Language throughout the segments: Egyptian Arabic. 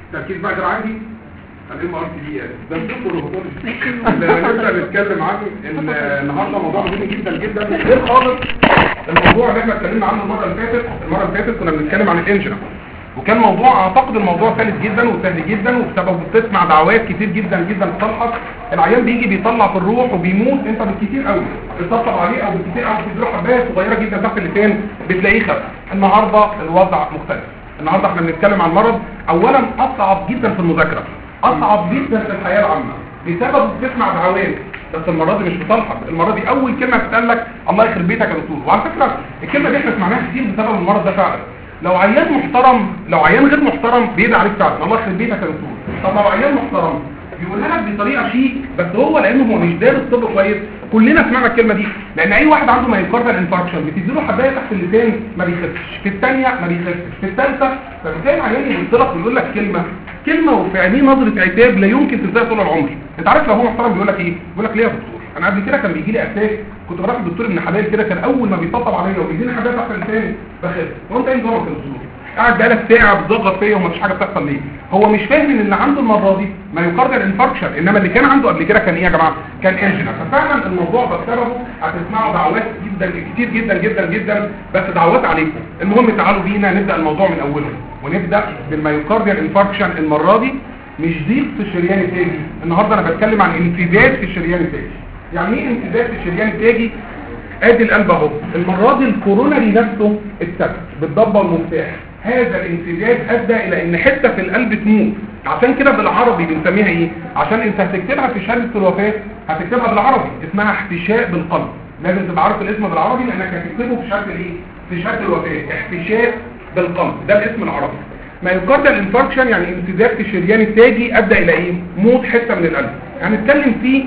تركيز بقى غير عادي الام ار تي دي ده الدكتور الروبوتولوجي نبدا نتكلم عنه ان النهارده موضوع مهم جدا جدا غير خالص الموضوع اللي احنا اتكلمنا عنه المره اللي فاتت المره اللي فاتت كنا بنتكلم عن الانجنا وكان موضوع اعتقد الموضوع سلس جدا وسهل جدا وبسبب بتسمع دعوات كتير جدا جدا بتلحق العيان بيجي بيطلع في الروح وبيموت انت بالكتير قوي بتطبطب عليه او بالكتير قوي بتديله حبايه صغيره جدا تحت اللسان بتلاقيه خف النهارده الوضع مختلف النهارده احنا بنتكلم عن مرض اولا اصعب جدا في المذاكره اصعب جدا في الحياه العامه بسبب بتسمع دعوات بس المره دي مش بتلحق المره دي اول كلمه تتقال لك الله يخرب بيتك يا دكتور وعلى فكره الكلمه دي احنا سمعناها كتير بسبب المرض ده فعلا لو عيان محترم لو عيان غير محترم بيدعي عليك فعلا الله يخرب بيتك يا دكتور طب لو عيان محترم بيقولها لك بطريقه شيك بس هو لانه هو مش دارس طب كويس كلنا سمعنا الكلمه دي لان اي واحد عنده مايوكاردال انفاركشن بتديله حبايه تحت اللسان ما بيخفش في الثانيه ما بيخفش في الثالثه فبتلاقي العيان يبص لك ويقول لك كلمه كلمه وفي عينيه نظره عتاب لا يمكن تنساها طول العمر انت عارف لو هو محترم بيقول لك ايه بيقول لك ليه يا دكتور انا قبل كده كان بيجي لي اتاك كنت بروح الدكتور ابن حلال كده كان اول ما بيطبطب عليا وبيديني حبايه تحت اللسان بخف وانت ايه نظامك يا دكتور قاعد بقالك ساعه بتضغط فيا ومفيش حاجه بتحصل ليه هو مش فاهم ان اللي عنده المره دي مايوكاردال انفاركشن انما اللي كان عنده قبل كده كان ايه يا جماعه كان انجنا ففعلا الموضوع ده بسببه هتسمعوا دعوات جدا كتير جدا جدا جدا بس دعوات عليكم المهم تعالوا بينا نبدا الموضوع من اوله ونبدا بالمايوكاردال انفاركشن المره دي مش ضيق في الشريان التاجي النهارده انا بتكلم عن انسداد في الشريان التاجي يعني ايه انسداد في الشريان التاجي ادي القلب اهو المره دي الكوروناري نفسه اتثبت بالضبه المفتاح هذا الانسداد ادى الى ان حته في القلب تموت عشان كده بالعربي بنسميها ايه عشان انت هتكتبها في شهاده الوفاه هتكتبها بالعربي اسمها احتشاء بالقلب لازم تبقى عارف الاسم بالعربي لانك هتكتبه في شهاده الايه في شهاده الوفاه احتشاء بالقلب ده الاسم العربي مايوكاردال انفاركشن يعني انسداد في الشريان التاجي ادى الى ايه موت حته من القلب هنتكلم فيه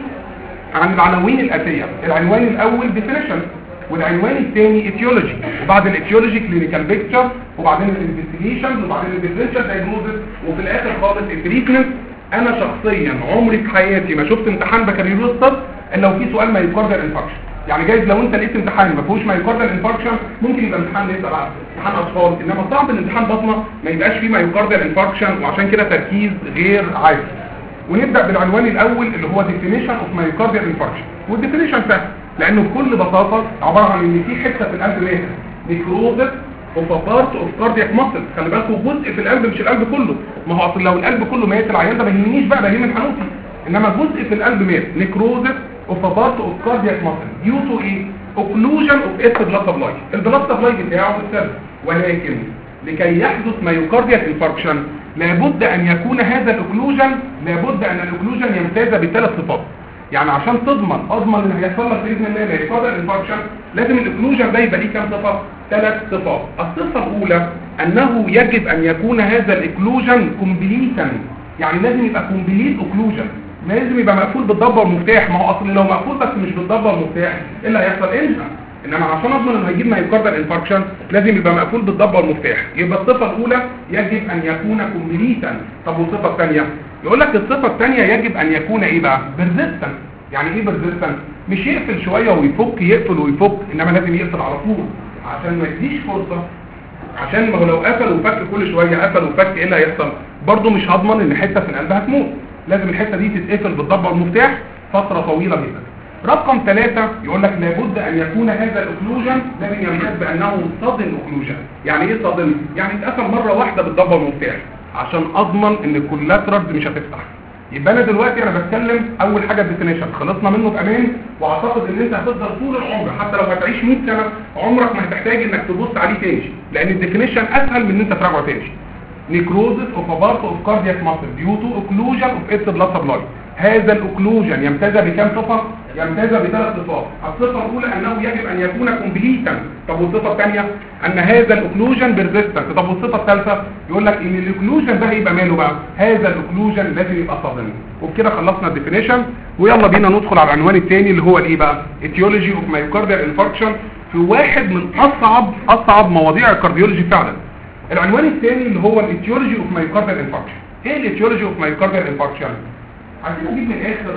عن العناوين الاتيه العنوان الاول ديفينيشن والعنوان الثاني اتيولوجي وبعد الاتيولوجي كلينيكال بيكتشر وبعدين الانفستيجيشنز وبعدين الديفرنشال دايجنوزس وفي الاخر خالص التريتمنت انا شخصيا عمري في حياتي ما شفت امتحان بكالوريوس طب الا لو في سؤال مايوكاردال انفاركشن يعني جايز لو انت لقيت امتحان ما فيهوش مايوكاردال انفاركشن ممكن يبقى امتحان لسه بقى امتحان اطفال انما صعب ان امتحان بطنه ما يبقاش فيه مايوكاردال انفاركشن وعشان كده تركيز غير عادي ونبدا بالعنوان الاول اللي هو definition of myocardial infarction والديفينيشن سهل لانه بكل بساطه عباره عن ان في حته في القلب ماتت نيكروزس اوف بارت اوف كاردياك ماسل خلي بالكم جزء في القلب مش القلب كله ما هو اصل لو القلب كله مات العيان ده ما يهمنيش بقى ده يهم الحنوتي انما جزء في القلب مات نيكروزس اوف بارت اوف كاردياك ماسل ديو تو ايه اوكلوجن اوف اس بلاد سبلاي البلاد سبلاي بتاعه بالسلب ولكن لكي يحدث مايوكارديال انفاركشن لابد ان يكون هذا الاوكلوجن لابد ان الاوكلوجن يمتاز بثلاث صفات يعني عشان تضمن اضمن ان هيحصل لك باذن الله مايوكارديال انفاركشن لازم الاوكلوجن ده يبقى ليه كام صفه ثلاث صفات الصفه الاولى انه يجب ان يكون هذا الاوكلوجن كومبليتا يعني لازم يبقى كومبليت اوكلوجن لازم يبقى مقفول بالضبه والمفتاح ما هو اصل لو مقفول بس مش بالضبه والمفتاح ايه اللي هيحصل انجن انما عشان اضمن انه هيجيب مايوكاردال انفاركشن لازم يبقى مقفول بالضبه والمفتاح يبقى الصفه الاولى يجب ان يكون كومبليتا طب والصفه الثانيه يقول لك الصفه الثانيه يجب ان يكون ايه بقى بيرزيستنت يعني ايه بيرزيستنت مش يقفل شويه ويفك يقفل ويفك انما لازم يقفل على طول عشان ما يديش فرصه عشان ما هو لو قفل وفك كل شويه قفل وفك ايه اللي هيحصل برضه مش هضمن ان حته في القلب هتموت لازم الحته دي تتقفل بالضبه والمفتاح فتره طويله جدا رقم ثلاثة يقول لك لابد ان يكون هذا الاوكلوجن لازم يمتاز بانه صادم اوكلوجن يعني ايه صادم يعني اتقفل مرة واحدة بالضبة والمفتاح عشان اضمن ان الكولاترالز مش هتفتح يبقى انا دلوقتي انا بتكلم اول حاجة الديفينيشن خلصنا منه بامان واعتقد ان انت هتفضل طول العمر حتى لو هتعيش 100 سنة عمرك ما هتحتاج انك تبص عليه تاني لان الديفينيشن اسهل من ان انت تراجعه تاني نيكروزس اوف بارت اوف كاردياك ماسل ديو تو اوكلوجن اوف اتس بلاد سبلاي هذا الاوكلوجن يمتاز بكام صفه يمتاز بثلاث صفات الصفه الاولى انه يجب ان يكون كومبليتا طب والصفه الثانيه ان هذا الاوكلوجن بيرزيستنت طب والصفه الثالثه يقول لك ان الاوكلوجن ده هيبقى ماله بقى هذا الاوكلوجن لازم يبقى صادم وبكده خلصنا الديفينيشن ويلا بينا ندخل على العنوان الثاني اللي هو الايه بقى اتيولوجي اوف مايوكارديال انفاركشن في واحد من اصعب اصعب مواضيع الكارديولوجي فعلا العنوان الثاني اللي هو الاتيولوجي اوف مايوكارديال انفاركشن ايه الاتيولوجي اوف مايوكارديال انفاركشن عايزين نجيب من الاخر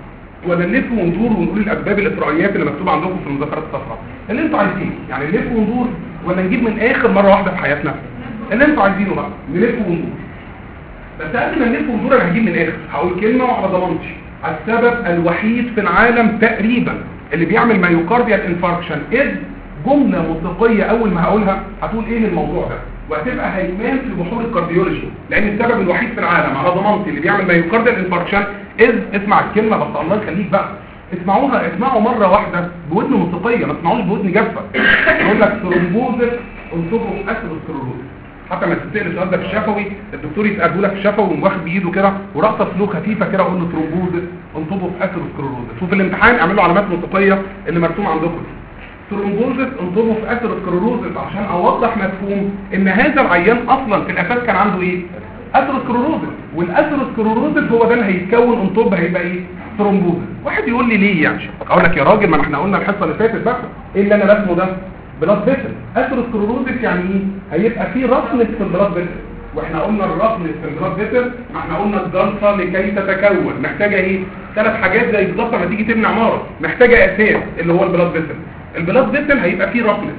ولا نلف وندور ونقول الاسباب الاسرائيليات اللي مكتوبه عندكم في المذكرات الصفراء اللي انتوا عايزينه يعني نلف وندور ولا نجيب من اخر مره واحده في حياتنا اللي انتوا عايزينه بقى نلف وندور بس قبل ما نلف ودور انا هجيب من الاخر هقول كلمه وعلى ضمانتي السبب الوحيد في العالم تقريبا اللي بيعمل مايوكارديال انفاركشن اذ جمله منطقيه اول ما هقولها هتقول ايه للموضوع ده وهتبقى هيمان في بحور الكارديولوجي لان السبب الوحيد في العالم على ضمانتي اللي بيعمل مايوكارديال انفاركشن اذ اسمع الكلمه بس الله يخليك بقى اسمعوها اسمعوا مره واحده بودن موسيقيه ما تسمعوش بودن جافه يقول لك ثرومبوزس انتوبو اثيروسكلروز حتى ما تسال السؤال ده في الشفوي الدكتور يساله لك في الشفوي ويقوم واخد بايده كده ورقصه سلوك خفيفه كده اقول له ثرومبوزس انتوبو اثيروسكلروز شوف الامتحان اعملوا علامات موسيقيه اللي مرسوم عندكم دي ثرومبوزس انتوبو في اثيروسكلروز عشان اوضح مفهوم ان هذا العيان اصلا في الاساس كان عنده ايه اثيروسكلروزس والاثيروسكلروزس هو ده اللي هيتكون انطب هيبقى ايه ثرومبوزس واحد يقول لي ليه يعني اقول لك يا راجل ما احنا قلنا الحصه اللي فاتت بقى ايه اللي انا رسمه ده بلاد فيسل اثيروسكلروزس يعني ايه هيبقى في رفنس في البلاد فيسل واحنا قلنا الرفنس في البلاد فيسل ما احنا قلنا الجلطه لكي تتكون محتاجه ايه ثلاث حاجات زي بالظبط لما تيجي تبني عماره محتاجه اساس اللي هو البلاد فيسل البلاد فيسل هيبقى فيه رفنس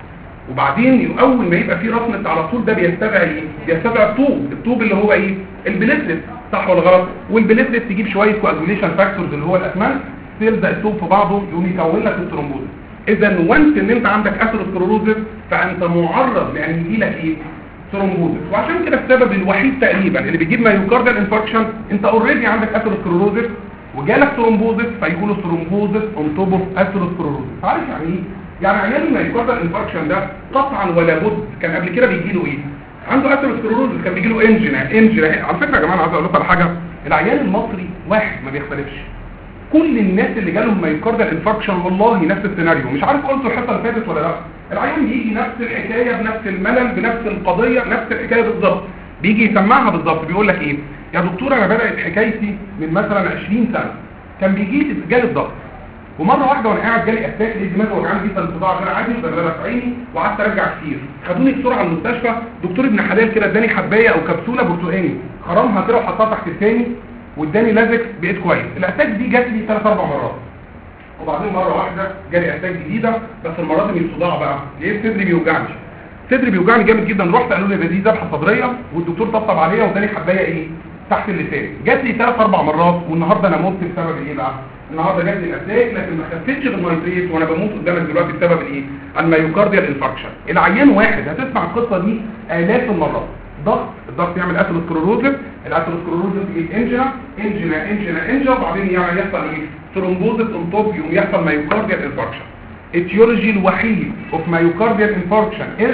وبعدين اول ما يبقى فيه رفنس على طول ده بيستدعي ايه بيستدعي الطوب الطوب اللي هو ايه البليتلت صح ولا غلط والبليتلت تجيب شويه كواجوليشن فاكتورز اللي هو الاسمنت تلزق الطوب في بعضه يقوم يكون لك الثرومبوز اذا وانت ان انت عندك اثيروسكلروزس فانت معرض لان يجي لك ايه ثرومبوزس وعشان كده السبب الوحيد تقريبا اللي بيجيب مايوكاردال انفاركشن انت اوريدي عندك اثيروسكلروزس وجالك ثرومبوزس فيقولوا ثرومبوزس اون توب اوف اثيروسكلروزس عارف يعني ايه يعني عيان المايوكاردال انفاركشن ده قطعا ولا بد كان قبل كده بيجي له ايه عنده اثيروسكلروزس كان بيجي له انجنا انجنا على فكره يا جماعه انا عايز اقول لكم على حاجه العيان المصري واحد ما بيختلفش كل الناس اللي جالهم مايوكاردال انفاركشن والله نفس السيناريو مش عارف قلته الحصه اللي فاتت ولا لا العيان بيجي نفس الحكايه بنفس الملل بنفس القضيه نفس الحكايه بالظبط بيجي يسمعها بالظبط بيقول لك ايه يا دكتور انا بدات حكايتي من مثلا 20 سنه كان بيجي لي جالي الضغط ومره واحده وانا قاعد جالي اتاك لقيت دماغي وجعاني جدا صداع غير عادي وبغلبه في عيني وقعدت ارجع كتير خدوني بسرعه المستشفى دكتور ابن حلال كده اداني حبايه او كبسوله برتقاني خرمها كده وحطها تحت الثاني واداني لازك بقيت كويس الاتاك دي جات لي ثلاث اربع مرات وبعدين مره واحده جالي اتاك جديده بس المره دي مش صداع بقى ليه صدري بيوجعني صدري بيوجعني جامد جدا رحت قالوا لي ده دي ذبحه صدريه والدكتور طبطب عليها واداني حبايه ايه تحت اللسان جات لي ثلاث اربع مرات والنهارده انا مت بسبب ايه بقى النهارده جات لي الاتاك لكن ما خفتش بالنيتريت وانا بموت قدامك دلوقتي بسبب الايه المايوكارديال انفاركشن العيان واحد هتسمع القصه دي الاف المرات ضغط الضغط يعمل اثيروسكلروزس الاثيروسكلروزس يجيب انجنا انجنا انجنا انجنا وبعدين يعني يحصل ايه ثرومبوزس اون توب يقوم يحصل مايوكارديال انفاركشن اتيولوجي الوحيد اوف مايوكارديال انفاركشن از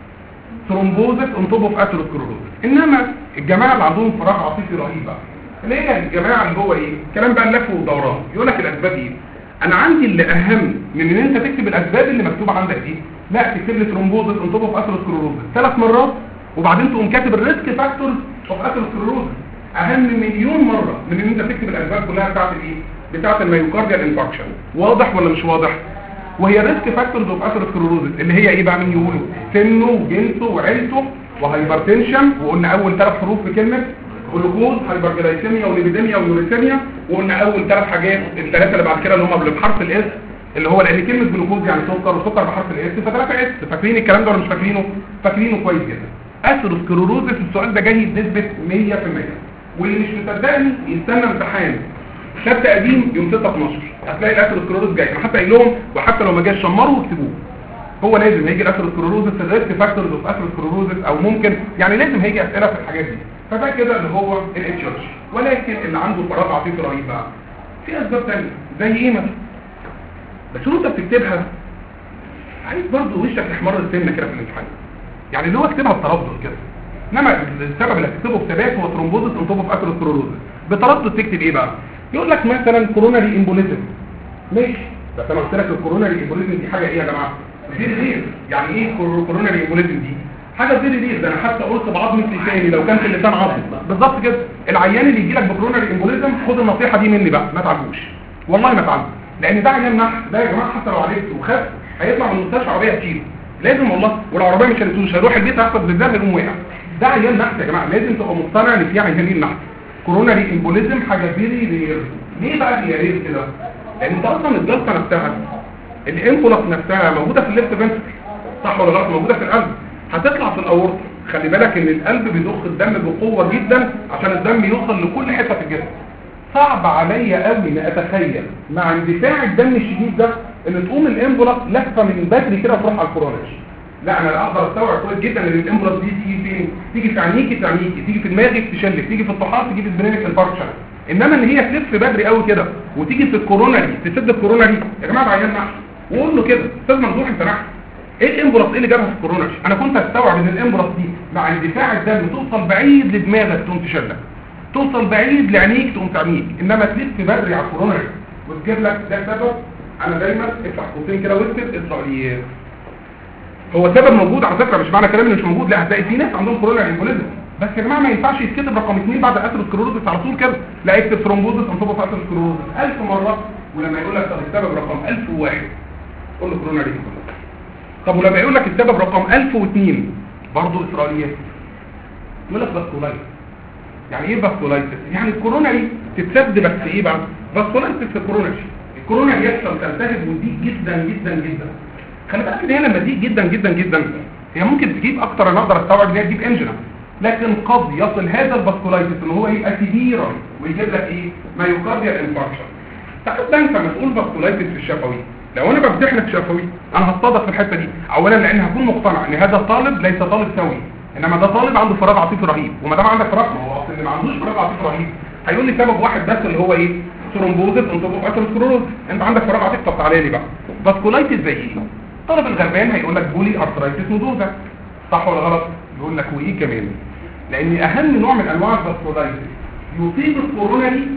ثرومبوزس اون توب اوف اثيروسكلروزس انما الجماعه اللي عندهم فراغ عاطفي رهيب بقى اللي هي الجماعه اللي هو ايه كلام بقى لف ودوران يقول لك الاسباب ايه انا عندي اللي اهم من ان انت تكتب الاسباب اللي مكتوبه عندك دي لا تكتب لي ثرومبوزس اون توب اوف اثيروسكلروزس ثلاث مرات وبعدين تقوم كاتب الريسك فاكتورز اوف اثيروسكلروزس اهم مليون مره من ان انت تكتب الاسباب كلها بتاعت الايه بتاعت المايوكارديال انفاركشن واضح ولا مش واضح وهي ريسك فاكتورز اوف اثيروسكلروزس اللي هي ايه بقى مين يقولوا سنه وجنسه وعيلته وهايبرتنشن وقلنا اول ثلاث حروف في كلمه جلوكوز هايبرجلايسيميا وليبيديميا ونيوريثيميا وقلنا اول ثلاث حاجات الثلاثه اللي بعد كده اللي هم اللي بحرف الاس اللي هو لان كلمه جلوكوز يعني سكر وسكر بحرف الاس فثلاثه اس فاكرين الكلام ده ولا مش فاكرينه فاكرينه كويس جدا اثيروسكلروزس السؤال ده جاي بنسبه 100% واللي مش مصدقني يستنى امتحان شد قديم يوم 6 12 هتلاقي الاثيروسكلروزس جاي انا حتى قايل لهم وحتى لو ما جاش شمروا واكتبوه هو لازم هيجي الاثيروسكلروزس الريسك فاكتورز اوف اثيروسكلروزس او ممكن يعني لازم هيجي اسئله في الحاجات دي فده كده اللي هو الاتشارج ولكن اللي عنده فراغ عاطفي رهيب بقى في اسباب ثانيه زي ايه مثلا بس وانت بتكتبها عايز برضه وشك يحمر السنه كده في الامتحان يعني اللي هو اكتبها بتردد كده انما السبب اللي هتكتبه بثبات هو ثرومبوزس اون توب اوف اثيروسكلروزس بتردد تكتب ايه بقى يقول لك مثلا كوروناري امبوليزم ماشي بس انا قلت لك الكوروناري امبوليزم دي حاجه ايه يا جماعه فيري رير يعني ايه كوروناري امبوليزم دي حاجه فيري رير ده انا حتى قلت بعظمه لساني لو كان في اللسان عظم بالظبط كده العيان اللي يجي لك بكوروناري امبوليزم خد النصيحه دي مني بقى ما تعالجوش والله ما تعالجوا لان ده عيان نحس ده يا جماعه حتى لو عالجته وخف هيطلع من المستشفى عربيه هتشيله لازم والله والعربيه مش هتشيلوش هيروح البيت هيحصل زلزال هيقوم واقع ده عيان نحس يا جماعه لازم تبقى مقتنع ان في عيانين نحس كوروناري امبوليزم حاجه فيري رير ليه بقى هي رير كده لان انت اصلا الجلطه نفسها الانفلق نفسها موجوده في الليفت فنتركل صح ولا غلط موجوده في القلب هتطلع في الاورطه خلي بالك ان القلب بيضخ الدم بقوه جدا عشان الدم يوصل لكل حته في الجسم صعب عليا قوي ان اتخيل مع اندفاع الدم الشديد ده ان تقوم الامبولاس لفه من بدري كده وتروح على الكورونج لا انا اقدر استوعب كويس جدا ان الامبولاس دي تيجي فين تيجي في عينيكي في عينيكي تيجي في دماغك تشلك تيجي في الطحال تيجي في سبرينك انفاركشن انما ان هي تلف بدري قوي كده وتيجي في الكوروناري تسد الكوروناري يا جماعه العيان نحس وقول له كده استاذ ممدوح انت نحس ايه الامبولاس ايه اللي جابها في الكوروناري انا كنت استوعب ان الامبولاس دي مع اندفاع الدم توصل بعيد لدماغك تقوم تشلك توصل بعيد لعينيك تقوم تعميك انما تلف بدري على الكوروناري وتجيب لك ده سبب انا دايما افتح قوسين كده واكتب اسرائيليات هو سبب موجود على فكره مش معنى كلامي انه مش موجود لا هتلاقي في ناس عندهم كورونا امبوليزم بس يا جماعه ما ينفعش يتكتب رقم اثنين بعد اثيروسكليروزس على طول كده لا اكتب ثرومبوزس انفوبوس اثيروسكليروزس 1000 مره ولما يقول لك طب السبب رقم 1001 قول له كورونا امبوليزم طب ولما يقول لك السبب رقم 1002 برضه اسرائيليات يقول لك فاسكولايتس يعني ايه فاسكولايتس يعني الكورونا دي تتسد بس ايه بقى فاسكولايتس في الكورونا الكورونا يحصل تلتهب وتضيق جدا جدا جدا خلي بالك ان هي لما تضيق جدا جدا جدا هي ممكن تجيب اكتر انا اقدر استوعب ان هي تجيب انجنا لكن قد يصل هذا الفاسكولايتس ان هو يبقى كبيرا ويجيب لك ايه مايوكارديال انفاركشن تعرف ده انت مسؤول فاسكولايتس في الشفوي لو انا بفتح لك شفوي انا هصطدق في الحته دي اولا لان هكون مقتنع ان هذا الطالب ليس طالب سوي انما ده طالب عنده فراغ عاطفي رهيب وما دام عندك فراغ ما هو اصل اللي ما عندوش فراغ عاطفي رهيب هيقول لي سبب واحد بس اللي هو ايه ثرومبوزس انتوبوس اثيروسكليروز انت عندك فراغ عاطفي طب تعالى لي بقى فاسكولايتس زي ايه الطالب الغلبان هيقول لك بولي ارثرايتس نودوزا صح ولا غلط يقول لك وايه كمان لان اهم نوع من انواع الفاسكولايتس يصيب الكوروناري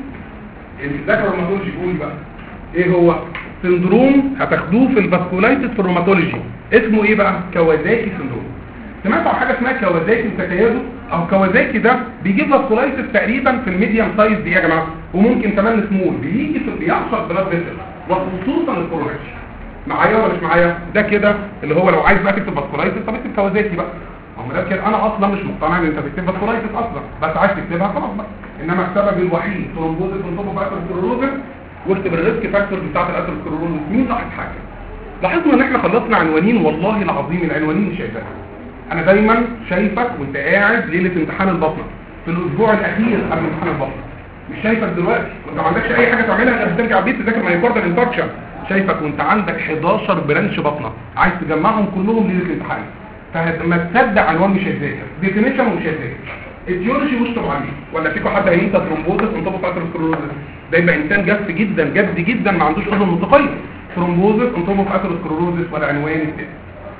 الذكر الروماتولوجي يقول بقى ايه هو سندروم هتاخدوه في الفاسكولايتس في الروماتولوجي اسمه ايه بقى كوازاكي سندروم سمعت عن حاجه اسمها كوازاكي وتكيازو او كوازاكي ده بيجيب فاسكولايتس تقريبا في الميديم سايز دي يا جماعه وممكن كمان سمول بيجي في بيحصل بلاد فيسل وخصوصا الكوروناري معايا ولا مش معايا ده كده اللي هو لو عايز بقى تكتب فاسكولايتس طب اكتب كوازاكي بقى هم ده كده انا اصلا مش مقتنع ان انت تكتب فاسكولايتس اصلا بس عايز تكتبها خلاص بقى انما السبب الوحيد ثرومبوزس انتوبو اثيروسكليروزس واكتب الريسك فاكتور بتاعت الاثيروسكليروزس مين لاحظ حاجه لاحظنا ان احنا خلصنا عنوانين والله العظيم العنوانين شايفها انا دايما شايفك وانت قاعد ليله امتحان البطنه في الاسبوع الاخير قبل امتحان البطنه مش شايفك دلوقتي وانت ما عندكش اي حاجه تعملها غير ترجع البيت تذاكر مايوكاردال انفاركشن شايفك وانت عندك 11 برانش بطنه عايز تجمعهم كلهم ليله الامتحان فلما تصدق عنوان مش هيذاكر ديفينيشن ومش هيذاكر التيولوجي مش طبعا ولا فيكم حد هينسى ثرومبوزس انطبق اثيروسكليروزس ده يبقى انسان جف جدا جد جدا ما عندوش اذن منطقيه ثرومبوزس انطبق اثيروسكليروزس والعنوان الثالث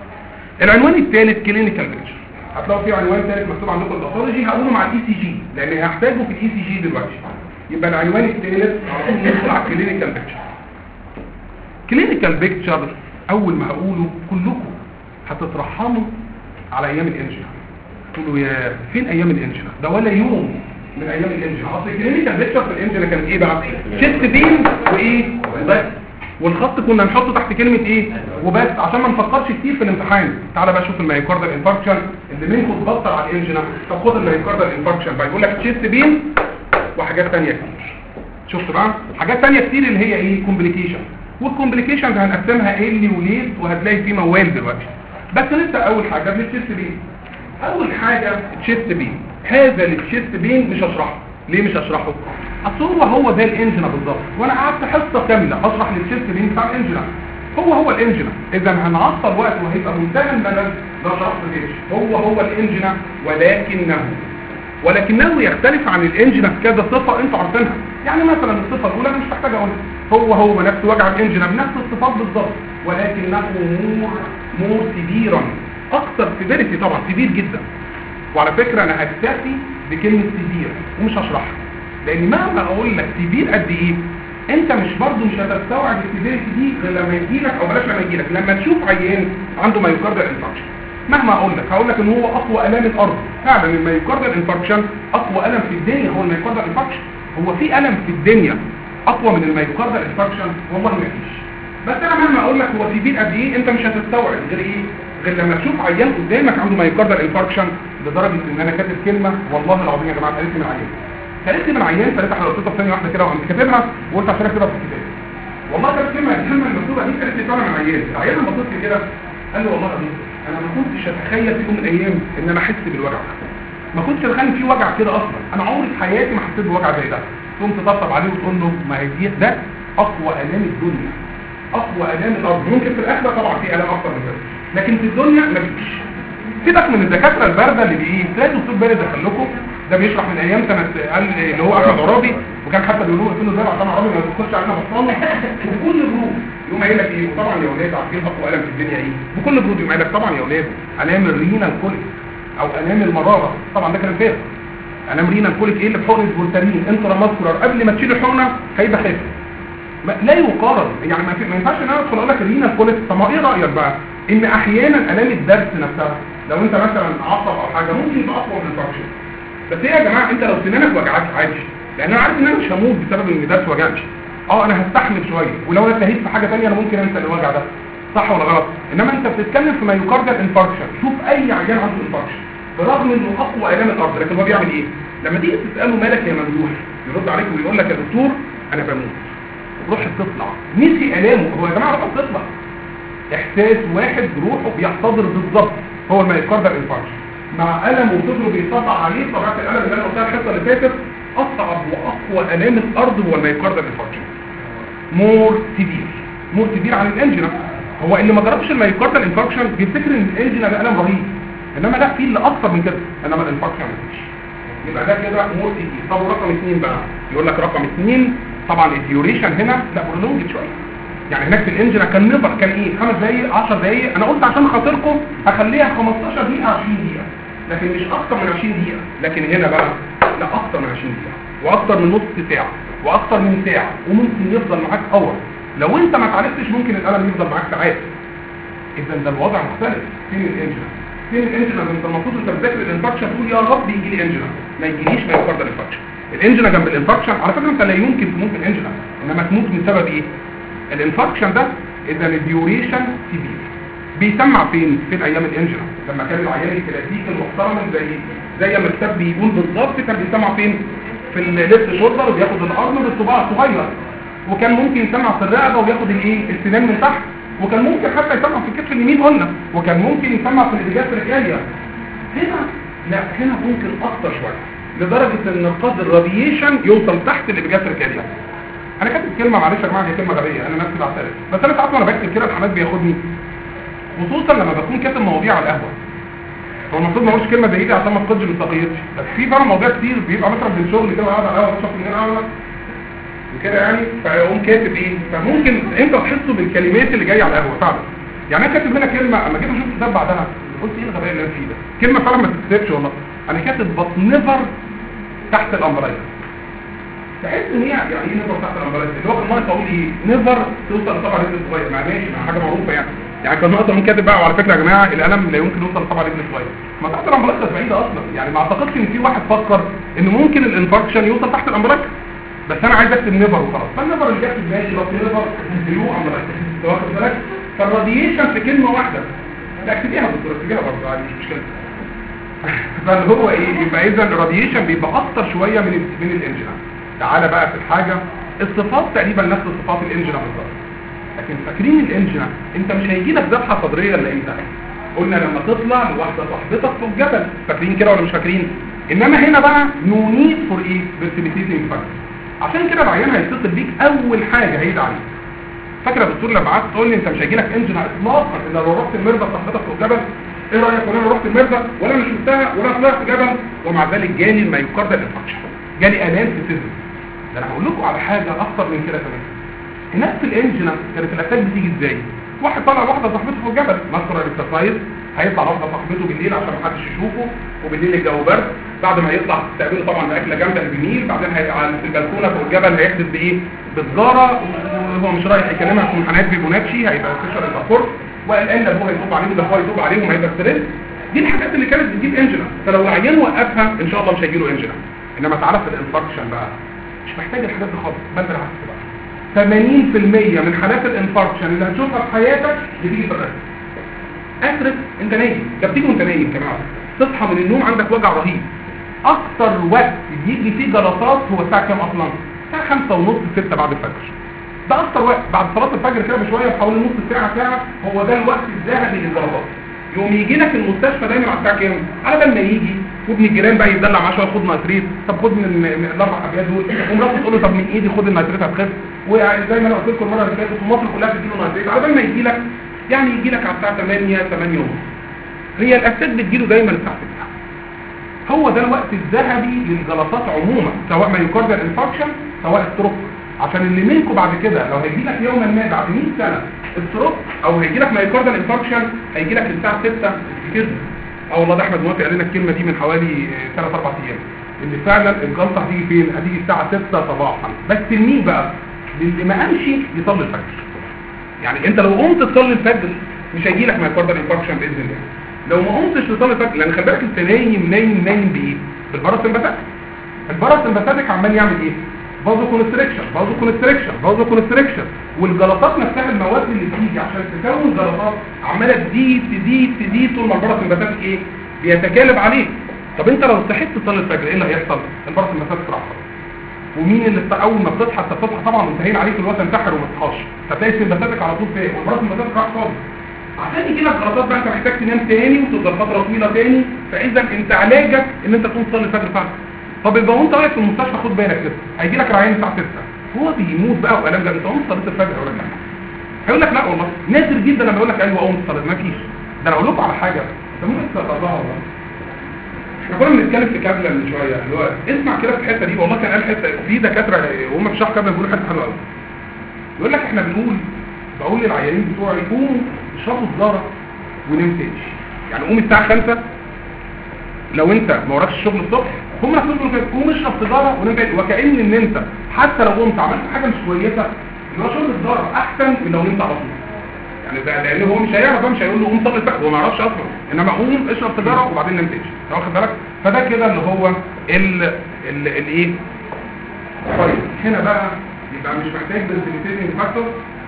العنوان الثالث كلينيكال بيكتشر هتلاقوا في عنوان ثالث مكتوب عندكم الباثولوجي هقوله مع الاي سي جي لان هحتاجه في الاي سي جي دلوقتي يبقى العنوان الثالث على طول ندخل على الكلينيكال بيكتشر كلينيكال بيكتشر اول ما هقوله كلكم هتترحموا على ايام الانجنا تقولوا يا فين ايام الانجنا ده ولا يوم من ايام الانجنا اصل الكلينيكال بيكتشر في الانجنا كانت ايه بقى شيست بين وايه وبس والخط كنا نحطه تحت كلمة ايه وبس عشان ما نفكرش كتير في الامتحان تعالى بقى شوف المايوكاردال انفاركشن اللي منكم تبطل على الانجنا طب خد المايوكاردال انفاركشن بقى يقول لك تشيست بين وحاجات تانية كتير شفت بقى حاجات تانية كتير اللي هي ايه كومبليكيشن والكومبليكيشنز هنقسمها ايلي وليت وهتلاقي فيه موال دلوقتي بس نبدا اول حاجه بالتشيست بين اول حاجه تشيست بين هذا التشيست بين مش هشرحه ليه مش هشرحه اصل هو هو ده الانجنا بالظبط وانا قعدت حصه كامله اشرح للتشيست بين بتاع الانجنا هو هو الانجنا اذا هنعطل وقت وهيبقى منتهى الملل ده شرح بيش هو هو الانجنا ولكنه ولكنه يختلف عن الانجنا في كذا صفه انتوا عارفينها يعني مثلا الصفه الاولى مش محتاج اقولها هو هو نفس وجع الانجنا بنفس الصفات بالظبط ولكنه مور مور كبيرا اكثر سيفيريتي طبعا كبير جدا وعلى فكره انا هكتفي بكلمه كبير ومش هشرحها لان مهما اقول لك كبير قد ايه انت مش برضه مش هتستوعب السيفيريتي دي غير لما يجي لك او بلاش لما يجي لك لما تشوف عيان عنده مايوكاردال انفاركشن مهما اقول لك هقول لك ان هو اقوى الام الارض فعلا المايوكاردال انفاركشن اقوى الم في الدنيا هو المايوكاردال انفاركشن هو في الم في الدنيا اقوى من المايوكاردال انفاركشن والله ما فيش بس انا مهما اقول لك هو كبير قد ايه انت مش هتستوعب غير ايه غير لما تشوف عيان قدامك عنده مايوكاردال انفاركشن لدرجه ان انا كاتب كلمه والله العظيم يا جماعه قالت لي من عيان قالت لي من عيان فلقيت حضرتك ثانيه واحده كده وقمت كاتبها وقلت عشان اكتبها في الكتاب والله كانت كلمه الكلمه المكتوبه دي قالت لي فعلا من عيان العيان لما بصيت كده قال له والله يا دكتور انا ما كنتش اتخيل في يوم من الايام ان انا احس بالوجع ده ما كنتش اتخيل ان في وجع كده اصلا انا عمري في حياتي ما حسيت بوجع زي ده تقوم تطبطب عليه وتقول له ما هي دي ده اقوى الام الدنيا اقوى الام الارض ممكن في الاخره طبعا في الام اكتر من كده لكن في الدنيا ما فيش سيبك من الدكاتره البارده اللي بيجي تلاقي دكتور بارد دخل لكم ده بيشرح من ايام سنه قال اللي هو احمد عرابي وكان حتى بيقولوا له له ده عشان عرابي ما بيدخلش علينا بطانه وبكل برود يقوم قايل لك ايه وطبعا يا اولاد عارفين اقوى الم في الدنيا ايه بكل برود يقوم قايل لك طبعا يا اولاد الام الرينا الكوليك او الام المراره طبعا ده كلام فارغ الام رينا الكوليك ايه اللي بحقن الفولتارين انترا ماسكولار قبل ما تشيل الحقنه هيبقى خف ما- لا يقارن يعني ما, في- ما ينفعش ان انا ادخل اقول لك الرينا الكوليك طب ما ايه رايك بقى ان احيانا الام الدرس نفسها لو انت مثلا عصب او حاجه ممكن يبقى اقوى من الفرشه بس ايه يا جماعه انت لو سنانك وجعك عادي لان انا عارف ان انا مش هموت بسبب ان درس وجعني اه انا هستحمل شويه ولو انا اتلهيت في حاجه ثانيه انا ممكن انسى الوجع ده صح ولا غلط انما انت بتتكلم في مايوكاردال انفاركشن شوف اي عيان عنده انفاركشن برغم انه اقوى الام الارض لكن هو بيعمل ايه لما تيجي تساله مالك يا ممدوح يرد عليك ويقول لك يا دكتور انا بموت روح تطلع نسي الامه هو يا جماعه روح تطلع احساس واحد روحه بيحتضر بالظبط هو المايوكاردال انفاركشن مع الم وصدره بيطبع عليه طبيعه الالم اللي انا قلتها الحصه اللي فاتت اصعب واقوى الام الارض هو المايوكاردال انفاركشن مور سيفير مور سيفير عن الانجينا هو اللي ما جربش المايوكاردال انفاركشن بيفتكر ان الانجينا ده الم رهيب انما لا في اللي اكتر من كده انما الانفاركشن ما فيش يبقى ده كده مور سيفير طب ورقم اثنين بقى يقول لك رقم اثنين طبعا الديوريشن هنا لا برولونج شويه يعني هناك في الانجن كان نبر كان ايه خمس دقايق 10 دقايق انا قلت عشان خاطركم هخليها 15 دقيقه 20 دقيقه لكن مش اكتر من 20 دقيقه لكن هنا بقى لا اكتر من 20 دقيقه واكتر من نص ساعه واكتر من ساعه وممكن يفضل معاك اور لو انت ما اتعالجتش ممكن الالم يفضل معاك ساعات اذا ده الوضع مختلف فين الانجن فين الانجن انت المفروض انت بتذاكر الانفكشن تقول يا رب يجي لي انجن ما يجيليش ما يفرض الانفكشن الانجن جنب الانفكشن على فكره انت لا يمكن تموت من الانجن انما تموت من سبب ايه الانفكشن ده اذا الديوريشن سيفير بيسمع فين فين ايام الانجن لما كان العيان الكلاسيكي المحترم زي زي ما الكتاب بيقول بالظبط كان بيسمع فين في الليفت شولدر وبياخد الارم بالصباع الصغير وكان ممكن يسمع في الرقبه وياخد الايه السنان من تحت وكان ممكن حتى يسمع في الكتف اليمين قلنا وكان ممكن يسمع في الاتجاه الرجاليه هنا لا هنا ممكن اكتر شويه لدرجه ان نقاط الراديشن يوصل تحت الاتجاه الرجاليه انا كاتب كلمه معلش يا جماعه هي كلمه غبيه انا نفسي بعترف بس انا ساعات وانا بكتب كده الحماس بياخدني خصوصا لما بكون كاتب مواضيع على القهوه هو المفروض ما اقولش كلمه زي دي عشان ما تقضش مصداقيتي بس في فعلا مواضيع كتير بيبقى مثلا في الشغل كده قاعد على القهوه بشرب من قهوه وكده يعني فيقوم كاتب ايه فممكن انت تحسه بالكلمات اللي جايه على القهوه فعلا يعني انا كاتب هنا كلمه اما جيت اشوف الكتاب بعدها قلت ايه الغباء اللي انا فيه ده كلمه فعلا ما تتكتبش والله انا كاتب بط نيفر تحت الامبرايز تحس ان هي يعني ايه نيفر تحت الامبرايز اللي هو كان ناقص اقول ايه نيفر توصل لطبع رجل صغير ما ماشي ما حاجه معروفه يعني يعني كان ناقص اقوم كاتب بقى وعلى فكره يا جماعه القلم لا يمكن يوصل لطبع رجل صغير ما تحت الامبرايز بعيده اصلا يعني ما اعتقدش ان في واحد فكر ان ممكن الانفكشن يوصل تحت الامبرايز بس انا عايز اكتب نيفر وخلاص فالنيفر اللي جت في دماغي بس نيفر بلو امبرايز انت واخد بالك فالراديشن في كلمه واحده لا اكتبيها يا دكتور اكتبيها برضه عادي مش مشكله فاللي هو ايه يبقى اذا الراديشن بيبقى اكتر شويه من ال- من الانجن تعالى بقى في الحاجه الصفات تقريبا نفس صفات الانجن بالظبط لكن فاكرين الانجن انت مش هيجي لك ذبحه صدريه الا امتى قلنا لما تطلع لواحده صاحبتك في الجبل فاكرين كده ولا مش فاكرين انما هنا بقى نو نيد فور ايه برسبيتيتنج فاكتور عشان كده العيان هيتصل بيك اول حاجه هيدعي عليك فاكره يا دكتور لما قعدت تقول لي انت مش هيجي لك انجن اطلاقا الا لو رحت المرضى صاحبتك في الجبل ايه رايك ولا انا رحت المرضى ولا انا شفتها ولا طلعت جبل ومع ذلك جالي المايوكاردال انفكشن جالي الام في صدري ده انا هقول لكم على حاجه اكتر من كده كمان هناك في الانجن كانت الاتاك بتيجي ازاي واحد طلع واحده صاحبته في الجبل ماستر الاكسرسايز هيطلع واحده صاحبته بالليل عشان ما حدش يشوفه وبالليل الجو برد بعد ما يطلع تقابله طبعا باكله جامده الجميل بعدين هيبقى في البلكونه فوق الجبل هيحدث بايه بسجاره وهو مش رايح يكلمها في امتحانات فيبوناتشي هيبقى فيشر الباسبور وقلقان لو هو يطوب عليهم ده هو يطوب عليهم هيبقى ستريس دي الحاجات اللي كانت بتجيب انجنا فلو العيان وقفها ان شاء الله مش هيجيله انجنا انما تعالى في الانفاركشن بقى مش محتاج الحاجات دي خالص بل بالعكس بقى 80% من حالات الانفاركشن اللي هتشوفها في حياتك بتيجي في الرئه اترك انت نايم ده بتيجي وانت نايم كمان تصحى من النوم عندك وجع رهيب اكتر وقت بيجي فيه جلطات هو الساعه كام اصلا الساعه 5 ونص 6 بعد الفجر ده اكتر وقت بعد صلاه الفجر كده بشويه بحوالي نص ساعه ساعه هو ده الوقت الذهبي للجلطات يوم يجي لك المستشفى دايما على الساعه كام على بال ما يجي وابن الجيران بقى يدلع معاه شويه خد نيتريت طب خد من, من الاربع ابيات دول ومراته تقول له طب من ايدي خد النيتريت هتخف وزي ما انا قلت لكم المره اللي فاتت ومصر كلها بتديله نيتريت على بال ما يجي لك يعني يجي لك على الساعه 8 8 ونص هي الاسيد بتجيله دايما الساعه 6 هو ده الوقت الذهبي للجلطات عموما سواء مايوكارديال انفاركشن سواء ستروك عشان اللي منكم بعد كده لو هيجي لك يوما ما بعد 100 سنه ستروك او هيجي لك مايوكارديال انفاركشن هيجي لك الساعه 6 كده اه والله ده احمد موافق قال لنا الكلمه دي من حوالي 3 4 ايام ان فعلا الجلطه هتيجي فين هتيجي الساعه 6 صباحا بس لمين بقى للي ما قامش يصلي الفجر يعني انت لو قمت تصلي الفجر مش هيجي لك مايوكارديال انفاركشن باذن الله لو ما قمتش تصلي الفجر لان خلي بالك انت نايم نايم نايم بايه بالباراسمباتيك الباراسمباتيك عمال يعمل ايه فازو كونستريكشن فازو كونستريكشن فازو كونستريكشن والجلطات نفسها المواد اللي بتيجي عشان تكون جلطات عماله تزيد تزيد تزيد طول ما الباراسمباتيك ايه بيتكالب عليه طب انت لو صحيت تصلي الفجر ايه اللي هيحصل الباراسمباتيك راح ومين اللي بت- اول ما بتصحى انت بتصحى طبعا منتهين عليك الوقت انتحر وما تصحاش فتلاقي السمباتيك على طول فين والباراسمباتيك راح خالص عشان يجي لك جلطات بقى انت محتاج تنام تاني وتفضل فتره طويله تاني فاذا انت علاجك ان انت تقوم تصلي الفجر فعلا طب يبقى وانت واقف في المستشفى خد بالك كده هيجي لك رعايه الساعه 6 هو بيموت بقى والام جامد تقوم صلاه الفجر ولا لا هيقول لك لا والله نادر جدا لما يقول لك ايوه قوم تصلي ما فيش ده انا اقول لكم على حاجه انت ممكن تستغربها والله احنا كنا بنتكلم في كابلا من شويه اللي هو اسمع كده في الحته دي والله كان قال حته في دكاتره وهم في شرح كابلا بيقولوا حته حلوه قوي يقول لك احنا بنقول بقول للعيانين بتوعي قوموا اشربوا الزاره ونام تاني يعني قوم الساعه 5 لو انت ما وراكش الشغل الصبح هم نفسهم بيقولوا كده قوم اشرب سيجاره ونام تاني وكأن ان انت حتى لو قمت عملت حاجه مش كويسه يبقى شرب الزاره احسن من لو نمت على طول يعني ده لان هو مش هيعرف بقى مش هيقول له قوم صلي الفجر هو ما يعرفش اصلا انما قوم اشرب سيجاره وبعدين نام تاني أنت واخد بالك فده كده اللي هو ال ال الايه طيب هنا بقى يبقى مش محتاج بريسبيتيشن فاكتور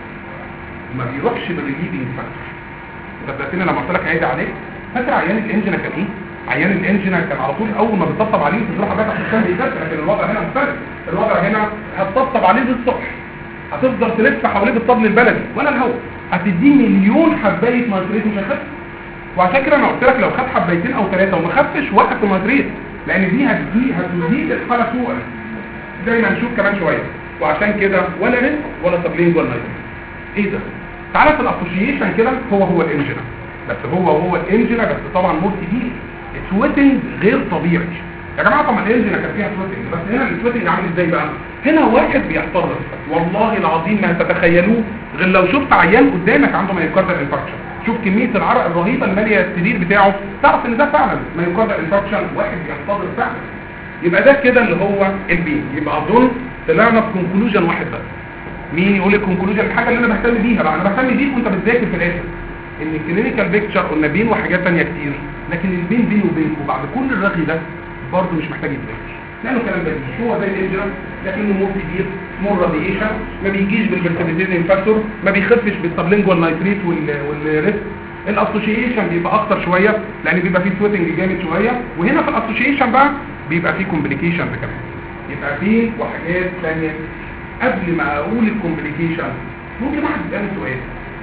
وما بيروحش بالريليدنج فاكتور انت فاكرني لما قلت لك عيد عليك فاكر عيان الانجنا كان ايه عيان الانجنا كان على طول اول ما بتطبطب عليه تروح بقى تحت الشمس يكسر لكن الوضع هنا مختلف الوضع هنا هتطبطب عليه للصبح هتفضل تلف حواليه بالطبل البلدي ولا الهواء هتديه مليون حبايه نيتريت مش هيخف وعشان كده انا قلت لك لو خد حبايتين او ثلاثه وما خفش وقف النيتريت لان دي هتزيد هتزيد الحاله سوءا زي ما نشوف كمان شويه وعشان كده ولا ريسك ولا سبلينج ولا نيتريت ايه ده تعالى في الاسوشيشن كده هو هو الانجنا بس هو هو الانجنا بس طبعا مور كبير السويتنج غير طبيعي يا جماعه طبعا الانجنا كان فيها سويتنج بس هنا السويتنج عامل ازاي بقى هنا واحد بيحتضر والله العظيم ما تتخيلوه غير لو شفت عيان قدامك عنده مايوكاردال انفاركشن شوف كميه العرق الرهيبه اللي ماليه السرير بتاعه تعرف ان ده فعلا مايوكاردال انفاركشن واحد بيحتضر فعلا يبقى ده كده اللي هو البين يبقى اظن طلعنا بكونكلوجن واحد بس مين يقول الكونكلوجن الحاجه اللي انا بهتم بيها بقى انا بهتم بيك وانت بتذاكر في الاخر ان الكلينيكال بيكتشر قلنا بين وحاجات ثانيه كتير لكن البين بيني وبينك وبعد كل الرغي ده برضه مش محتاج يتذاكر لانه كلام بديهي هو زي الانجرا لكنه مور كبير مور راديشن ما بيجيش بالبرسبيتيزن فاكتور ما بيخفش بالسبلينجوال نايتريت والريسك الاسوشيشن بيبقى اكتر شويه لان بيبقى فيه سويتنج جامد شويه وهنا في الاسوشيشن بقى بيبقى فيه كومبليكيشن كمان يبقى فيه وحاجات ثانيه قبل ما اقول الكومبليكيشن ممكن واحد يسالني سؤال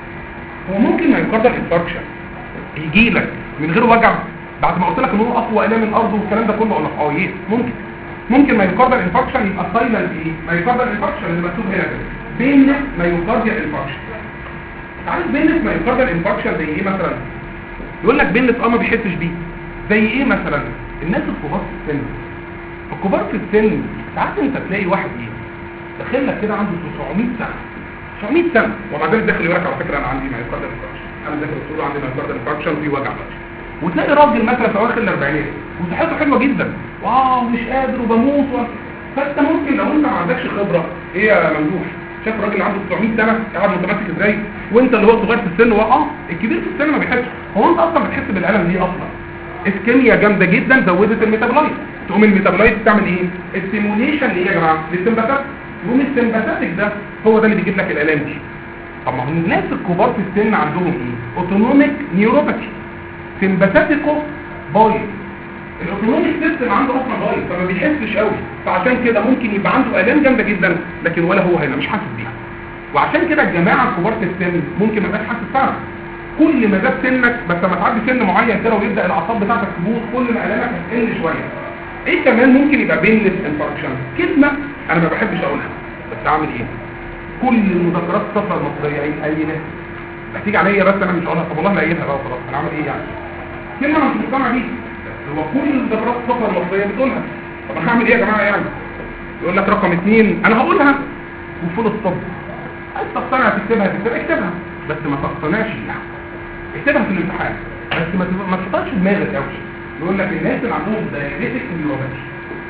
هو ممكن ما يقدر انفاركشن يجي لك من غير وجع بعد ما قلت لك ان هو اقوى الام الارض والكلام ده كله اقول لك اه يس ممكن ممكن ما يقدر انفاركشن يبقى سايلنت ايه ما يقدر انفاركشن اللي مكتوب هنا كده بين ما يقدر انفاركشن عارف بين ما يقدر انفاركشن زي ايه مثلا يقول لك بين اه ما بيحسش بيه زي ايه مثلا الناس الكبار في السن الكبار في السن ساعات انت تلاقي واحد ايه داخل لك كده عنده 900 سنه 900 سنه ومع ذلك داخل يقول لك على فكره انا عندي مايوكاردال انفاركشن انا داخل الدكتور عندي مايوكاردال انفاركشن وفي وجع بس وتلاقي راجل مثلا في اواخر الاربعينات وصحته حلوه جدا واو مش قادر وبموت و... فانت ممكن لو انت ما عندكش خبره ايه يا ممدوح شايف الراجل اللي عنده 900 سنه قاعد متماسك ازاي وانت اللي هو صغير في السن هو اه الكبير في السن ما بيحسش هو انت اصلا بتحس بالالم ليه اصلا اسكيميا جامده جدا زودت الميتابولايت تقوم الميتابولايت تعمل ايه الستيموليشن ايه يا جماعه للسمباثات يقوم السمباثاتيك ده هو ده اللي بيجيب لك الالام دي طب ما هو الناس الكبار في السن عندهم ايه اوتونوميك نيوروباثي سمباثاتيكو بايظ الاوتونوميك سيستم عنده اصلا بايظ فما بيحسش قوي فعشان كده ممكن يبقى عنده الام جامده جدا لكن ولا هو هنا مش حاسس بيها وعشان كده الجماعه الكبار في السن ممكن ما يبقاش حاسس فعلا كل ما زاد سنك بس لما تعدي سن معين كده ويبدا الاعصاب بتاعتك تبوظ كل ما الامك هتقل شويه ايه كمان ممكن يبقى بينلس انفاركشن كلمه انا ما بحبش اقولها بس اعمل ايه كل المذكرات الصفراء المصريه اي اي ناس هتيجي عليا بس انا مش هقولها طب والله لا قايلها بقى وخلاص انا اعمل ايه يعني كلمه انا مش مقتنع بيها هو كل المذكرات الصفراء المصريه بتقولها طب انا هعمل ايه يا جماعه يعني يقول لك رقم اثنين انا هقولها وفول الصب عايز تقتنع تكتبها تكتبها اكتبها بس ما تقتنعش بيها اكتبها في الامتحان بس ما ما تحطهاش في دماغك قوي يقول لك الناس اللي عندهم دايابيتك نيوروباثي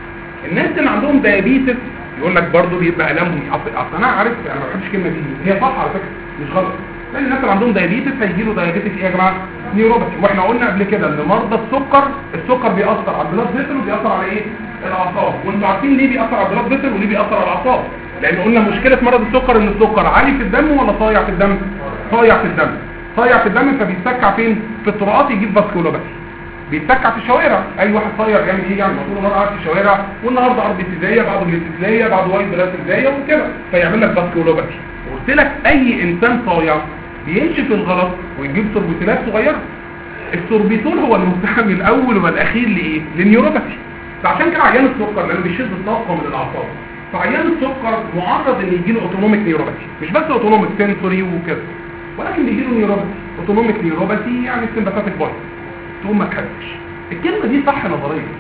الناس اللي عندهم دايابيتس يقول لك برضه بيبقى الامهم اصل اصل انا عارف انا ما بحبش الكلمه دي هي صح على فكره مش غلط لان الناس اللي عندهم دايابيتس هيجي له دايابيتك ايه يا جماعه نيوروباثي واحنا قلنا قبل كده ان مرضى السكر السكر بيأثر على البلاد فيسل وبيأثر على ايه الاعصاب وانتوا عارفين ليه بيأثر على البلاد فيسل وليه بيأثر على الاعصاب لان قلنا مشكله مرض السكر ان السكر عالي في الدم ولا صايع في الدم صايع في الدم صايع في الدم فبيتسكع فين في الطرقات يجيب فاسكولوباثي بيتسكع في الشوارع اي واحد صايع يعمل ايه يعني المفروض النهارده قاعد في الشوارع والنهارده ارض ابتدائيه بعده بالابتدائيه بعده وايد بلاد ابتدائيه وكده فيعمل لك فاسكولوباثي قلت لك اي انسان صايع بيمشي في الغلط ويجيب سوربيتولات صغيره السوربيتول هو المستحمل الاول والاخير لايه للنيوروباثي فعشان كده عيان السكر لانه بيشد الطاقه من الاعصاب فعيان السكر معرض ان يجي له اوتونوميك نيوروباثي مش بس اوتونوميك سنسوري وكده ولكن بيجي له نيوروباثي اوتونوميك نيوروباثي يعني السمباثيك بايت تقوم ما تخافش الكلمه دي صح نظريا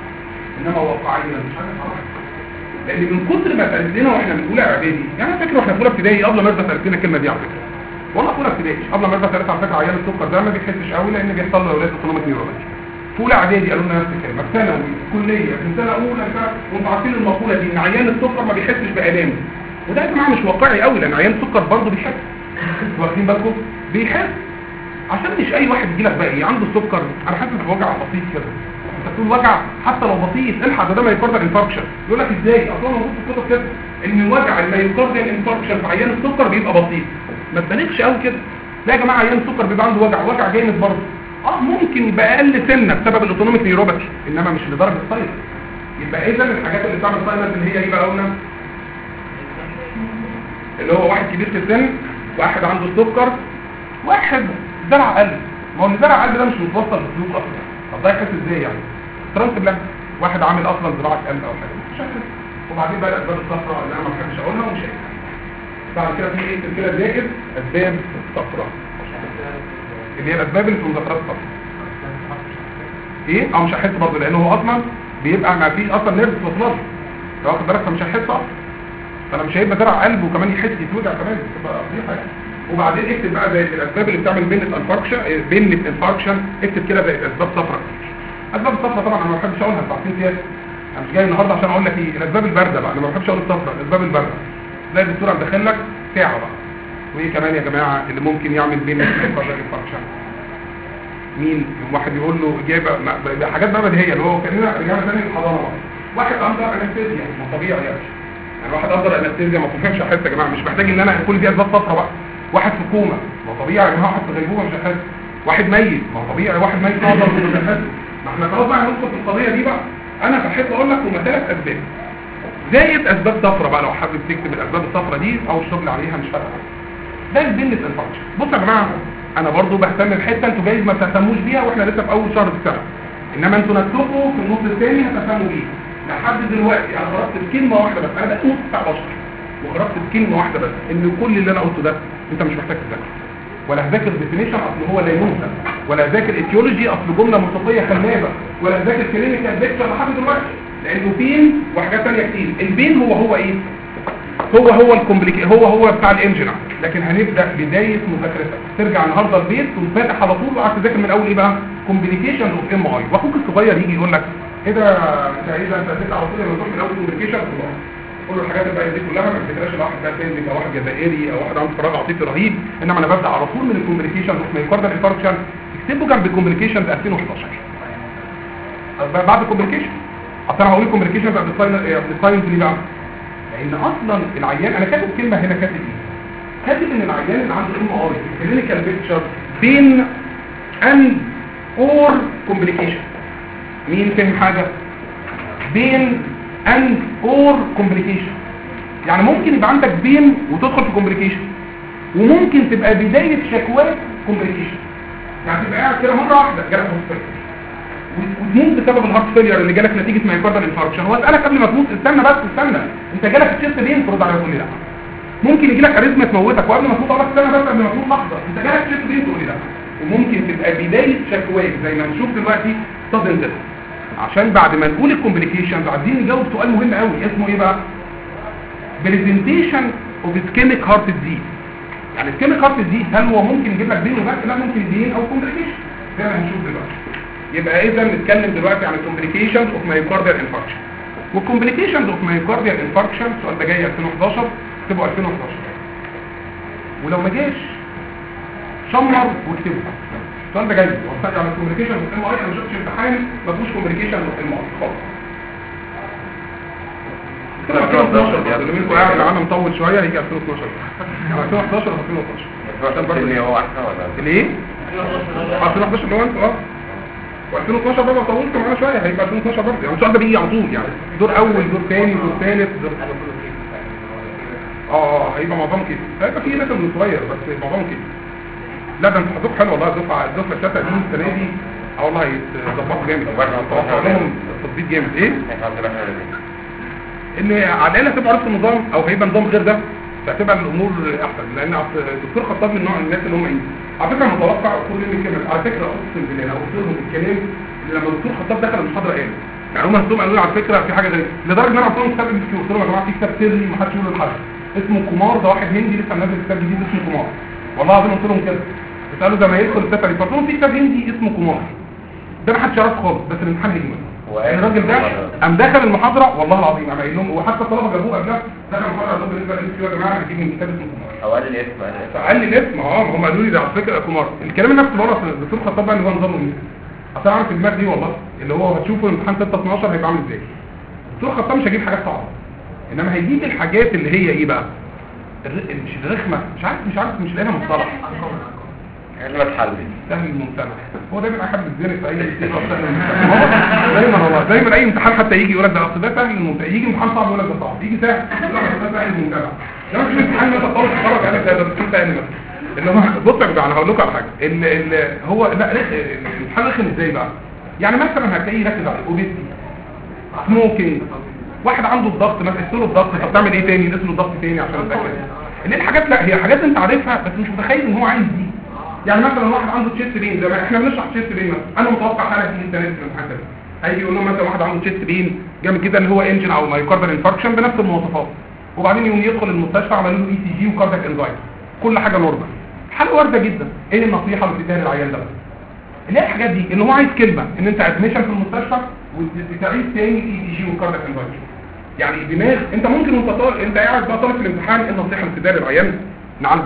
انما واقعيا مش حاجه صح لان من كتر ما اتقالت لنا واحنا من اولى اعدادي يعني انا فاكر واحنا في اولى ابتدائي قبل ما اربط قالت لنا الكلمه دي على فكره والله في اولى ابتدائي قبل ما اربط قالت على فكره عيان السكر ده ما بيحسش قوي لان بيحصل له اولاد اوتونوميك نيوروباثي في اولى اعدادي قالوا لنا نفس الكلمه في ثانوي في كليه في سنه اولى وانتوا عارفين المقوله دي ان عيان السكر ما بيحسش بالام وده يا جماعه مش واقعي قوي لان عيان السكر برضه بيحس واخدين بالكم بيحس عشان مش اي واحد يجي لك بقى ايه عنده سكر انا حاسس بوجع بسيط كده انت تقول وجع حتى لو بسيط الحق ده ده مايوكاردال انفاركشن يقول لك ازاي اصلا موجود في الكتب كده ان وجع المايوكاردال انفاركشن في عيان السكر بيبقى بسيط ما تبالغش قوي كده لا يا جماعه عيان السكر بيبقى عنده وجع وجع جامد برضه اه ممكن يبقى اقل سنه بسبب الاوتونوميك نيوروباثي انما مش لدرجه السايلنس يبقى اذا الحاجات اللي بتعمل سايلنس اللي هي ايه بقى قلنا اللي هو واحد كبير في السن واحد عنده السكر واحد زرع قلب ما هو اللي زرع قلب ده مش متوصل بالسلوك اصلا طب ده يحس ازاي يعني ترانسبلانت واحد عامل اصلا زراعه قلب او حاجه مش هيحس وبعدين بقى الاسباب الصفراء اللي انا ما بحبش اقولها ومش هيحس بعد كده في ايه كده زائد اسباب صفراء اللي هي الاسباب اللي في المذكرات الصفراء ايه اه مش هيحس برضه لانه هو اصلا بيبقى ما فيش اصلا نيرف وصلات لو واخد بالك فمش هيحس اصلا فانا مش هيبقى زرع قلب وكمان يحس يتوجع كمان تبقى فضيحه يعني وبعدين اكتب بقى زي الاسباب اللي بتعمل بينت انفاركشن بينت انفاركشن اكتب كده زي اسباب صفراء اسباب الصفراء طبعا انا ما بحبش اقولها انتوا عارفين سياسه انا مش جاي النهارده عشان اقول لك ايه الاسباب البارده بقى انا ما بحبش اقول الصفراء الاسباب البارده زي الدكتور عم داخل لك ساعه بقى وايه كمان يا جماعه اللي ممكن يعمل بينت انفاركشن مين واحد يقول له جايبه حاجات بقى بديهيه اللي هو كاننا رجعنا تاني للحضانه بقى واحد اندر انستيزيا ما طبيعي يعني يعني واحد اندر انستيزيا ما تفهمش احس يا جماعه مش محتاج ان انا كل دي اسباب صفرا بقى واحد في كوما ما طبيعي يا جماعه واحد في غيبوبه مش هيحس واحد ميت ما طبيعي واحد ميت نظر مش هيحس ما احنا خلاص بقى هندخل في القضيه دي بقى انا بحب اقول لك هما ثلاث اسباب زائد اسباب صفرا بقى لو حابب تكتب الاسباب الصفرا دي او الشغل عليها مش فارقه ده البيلنس انفكشن بصوا يا جماعه انا برضو بهتم بحته انتوا جايز ما تهتموش بيها واحنا لسه في اول شهر في السنه انما انتوا نفسكم في النص الثاني هتهتموا بيها لحد دلوقتي انا خرجت بكلمه واحده بس انا بقيت نص ساعه بشرح وخرجت بكلمه واحده بس ان كل اللي انا قلته ده انت مش محتاج تذاكره ولا هذاكر ديفينيشن اصل هو لا ينسى ولا هذاكر ايتيولوجي اصل جمله منطقيه خلابه ولا هذاكر كلينيكال بيكتشر لحد دلوقتي لانه بين وحاجات ثانيه كتير البين هو هو ايه هو هو الكومبليك هو هو بتاع الانجن لكن هنبدا بدايه مذاكرتك ترجع النهارده البيت تقوم فاتح على طول وقعدت تذاكر من اول ايه بقى كومبليكيشن اوف ام اي واخوك الصغير يجي يقول لك ايه ده انت ايه ده انت هتبدا على طول لما تروح من اول كومبليكيشن كل الحاجات اللي بقى دي كلها ما بتفكرش واحد بقى سيندك او واحد جزائري او واحد عنده فراغ عاطفي رهيب انما انا ببدا على طول من الكومبليكيشن اوف مايوكاردال انفاركشن اكتبوا جنب الكومبليكيشن 2011 بعد الكومبليكيشن اصل انا هقول الكومبليكيشن بعد الساينس ليه بقى لان اصلا العيان انا كاتب كلمه هنا كاتب ايه كاتب ان العيان اللي عنده ام ار كلينيكال بيكتشر بين اند اور كومبليكيشن مين فهم حاجه بين اند اور كومبليكيشن يعني ممكن يبقى عندك بين وتدخل في كومبليكيشن وممكن تبقى بدايه شكوى كومبليكيشن يعني تبقى قاعد كده مره واحده جالك هارت وتموت بسبب الهارت فيلير اللي جالك نتيجه مايوكاردال انفاركشن هو اسالك قبل ما تموت استنى بس استنى انت جالك الشيست بين ترد على تقول لي لا ممكن يجي لك اريزما تموتك وقبل ما تموت اقول لك استنى بس قبل ما تموت لحظه انت جالك شيست بين تقول لي لا وممكن تبقى بدايه شكواك زي ما هنشوف دلوقتي صدم ده عشان بعد ما نقول الكومبليكيشنز عايزين نجاوب سؤال مهم قوي اسمه ايه بقى بريزنتيشن اوف اسكيميك هارت ديزيز يعني اسكيميك هارت ديزيز هل هو ممكن يجيب لك بين وبس لا ممكن بين او كومبليكيشن زي ما هنشوف دلوقتي يبقى اذا نتكلم دلوقتي عن الكومبليكيشنز اوف مايوكارديال انفاركشن والكومبليكيشنز اوف مايوكارديال انفاركشن السؤال ده جاي 2011 اكتبوا 2011 ولو ما جاش شمر واكتبه السؤال ده جاي وقتها على الكوميونيكيشن والام اي انا ما شفتش امتحان ما فيهوش كوميونيكيشن والام اي خالص كده 2012 اللي منكم قاعد معانا مطول شويه هيجي 2012 يعني 2011 و 2012 اللي هو احسن ولا ليه 2011 اللي هو انتوا اه و2012 برضه طولت معانا شويه هيبقى 2012 برضه يعني السؤال ده بيجي على طول يعني دور اول دور ثاني دور ثالث دور اه اه هيبقى معظمه كده هيبقى في ناس من صغير بس معظمه كده لا ده انت حضرتك حلو والله الدفعه الدفعه الشتاء دي السنه دي اه والله هيتظبطوا جامد اتوقع لهم تظبيط جامد ايه ان على الاقل هتبقى عرفت النظام او هيبقى نظام غير ده فهتبقى الامور احسن لان أصل الدكتور خطاب من نوع الناس اللي هم ايه على فكره متوقع كل اللي كلمه على فكره اقسم بالله انا قلت لهم الكلام اللي لما الدكتور خطاب دخل المحاضره قال يعني هم هتقوم قالوا لي على فكره في حاجه غريبه لدرجه ان انا قلت لهم كتاب الكيو قلت لهم يا جماعه في كتاب سري ما حدش يقول لحد اسمه كومار ده واحد هندي لسه منزل كتاب جديد اسمه كومار والله العظيم قلت لهم كده بيسالوا ده ما يدخل الدفعه دي فقلت لهم في كتاب هندي اسمه كومار ده ما حدش يعرفه خالص بس الامتحان نجمه الراجل ده قام دخل المحاضره والله العظيم قام قايل لهم وحتى الطلبه جابوه قبلها دخل المحاضره قال لهم بالنسبه للكيو يا جماعه هجيب من كتاب اسمه كومار او قال الاسم قال الاسم فقال لي الاسم اه ما هم قالوا لي ده على فكره كومار الكلام اللي انا كنت بقوله اصل الدكتور خطاب بقى ان هو نظامه ايه اصل انا عارف الدماغ دي والله اللي هو هتشوفه الامتحان 6 12 هيبقى عامل ازاي الدكتور خطاب مش هيجيب حاجات صعبه انما هيجيب الحاجات اللي هي ايه بقى الر- مش الرخمه مش عارف مش عارف مش لاقيها مصطلح كلمة حل سهل الممتنع هو دايما احب الزنق في اي امتحان سهل الممتنع هو دايما والله دايما اي امتحان حتى يجي يقول لك ده اصل ده سهل الممتنع يجي امتحان صعب يقول لك ده صعب يجي سهل يقول لك ده سهل الممتنع ده مش امتحان مثلا طالب تتفرج عليه ده ده امتحان سهل مثلا اللي هو بص يا جدعان انا هقول لكم على حاجه ال ال هو لا رخ- الامتحان رخم ازاي بقى يعني مثلا هتلاقيه ركز على اوبيستي سموكينج واحد عنده الضغط مثلا قلت له الضغط طب تعمل ايه تاني نقيس له الضغط تاني عشان اتاكد اللي الحاجات لا هي حاجات انت عارفها بس مش متخيل ان هو عايز دي يعني مثلا واحد عنده تشيست بين زي ما احنا بنشرح تشيست بين مثلا انا متوقع حاله تيجي السنه دي في الامتحان ده هيجي يقول لهم مثلا واحد عنده تشيست بين جامد جدا اللي هو انجن او مايوكاردال انفاركشن بنفس المواصفات وبعدين يقوم يدخل المستشفى عملوا له اي تي جي وكاردياك انزايم كل حاجه نورمال حاله وارده جدا ايه النصيحه اللي بتديها للعيان ده بقى؟ اللي هي الحاجات دي اللي هو عايز كلمه ان انت ادميشن في المستشفى وتعيد تاني اي تي جي وكاردياك انزايم يعني دماغ انت ممكن وانت طالب انت قاعد بقى طالب في الامتحان ايه النصيحه اللي بتديها للعيان نعالجه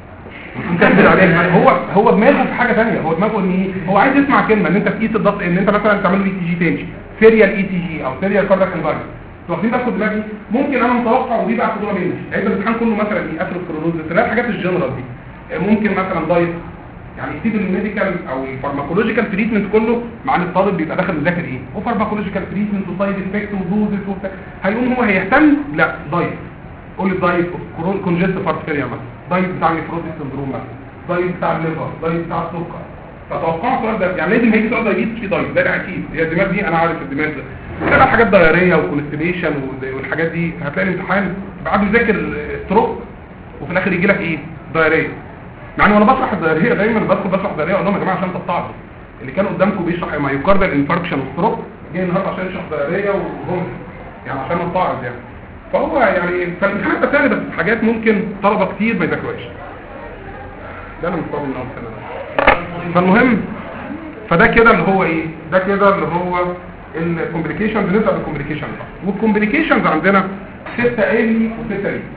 نكمل عليها هو هو دماغه في حاجه ثانيه هو دماغه ان ايه هو عايز يسمع كلمه ان انت تقيس الضغط ان انت مثلا تعمل له اي تي جي تاني سيريال اي تي جي او سيريال كاردياك انفاركت واخدين بالكم دماغي ممكن انا متوقع ودي بقى خدوها مني هيبقى الامتحان كله مثلا ايه اثيروسكليروز اللي هي الحاجات الجنرال دي ممكن مثلا دايت يعني يسيب الميديكال او الفارماكولوجيكال تريتمنت كله مع ان الطالب بيبقى داخل مذاكر ايه وفارماكولوجيكال تريتمنت وسايد افكت ودوزز وبتاع هيقوم هو هيهتم لا دايت قول الدايت كونجست فارت فيلير مثلا دايت بتاع النيفروتيك سندروم مثلا دايت بتاع الليفر دايت بتاع السكر فتوقعوا السؤال ده يعني لازم هيجي سؤال دايبيتس في دايت ده اكيد هي الدماغ دي انا عارف الدماغ ده تبقى حاجات دايريه وكونستيبيشن والحاجات دي هتلاقي الامتحان بعد يذاكر ستروك وفي الاخر يجي لك ايه دايريه يعني وانا بشرح الدايريه دايما بدخل بشرح الدايريه اقول لهم يا جماعه عشان تتعظوا اللي كان قدامكم بيشرح مايوكاردال انفاركشن وستروك جاي النهارده عشان يشرح دايريه وهم يعني عشان نتعظ يعني فهو يعني فالامتحان ده سهل بس حاجات ممكن طلبه كتير ما يذاكروهاش ده انا مستغرب من اول سنه ده فالمهم فده كده اللي هو ايه ده كده اللي هو الكومبليكيشنز نبدا بالكومبليكيشنز والكومبليكيشنز عندنا ستة ايلي وستة ايه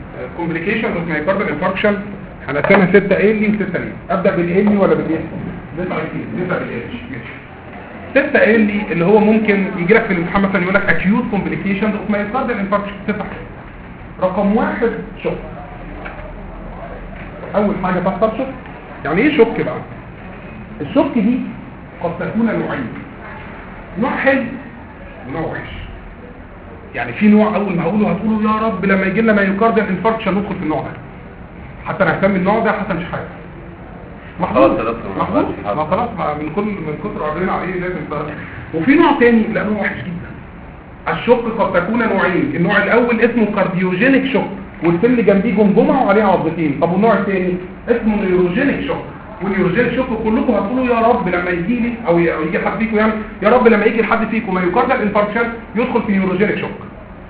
complications of myocardial infarction هنقسمها 6 ايلي و6 ليه ابدا بالايلي ولا بالايه نسأل فين نسأل الاتش ماشي ستة قال لي اللي هو ممكن يجي لك في الامتحان مثلا يقول لك acute complications of myocardial infarction تسع رقم واحد شوك اول حاجة تحصل شوك يعني ايه شوك بقى الشوك دي قد تكون نوعين نوع حلو ونوع وحش يعني في نوع اول ما هقوله هتقولوا يا رب لما يجي لنا مايوكارديال انفاركشن ندخل في النوع ده حتى انا ههتم النوع ده حسن شحاته محظوظ خلاص يا دكتور، ما محظوظ خلاص. ما خلاص ما من كل من كتر عرضنا عليه لازم بقى وفي نوع تاني لا نوع وحش جدا الشوك قد تكون نوعين النوع الاول اسمه كارديوجينيك شوك والسن جنبيه جمجمه وعليه عضتين طب والنوع الثاني اسمه نيوروجينيك شوك والنيوروجينيك شوك كلكم هتقولوا يا رب لما يجي لي او ي- أو يجي حد فيكم يعني يا رب لما يجي لحد فيكم مايوكاردال انفاركشن يدخل في نيوروجينيك شوك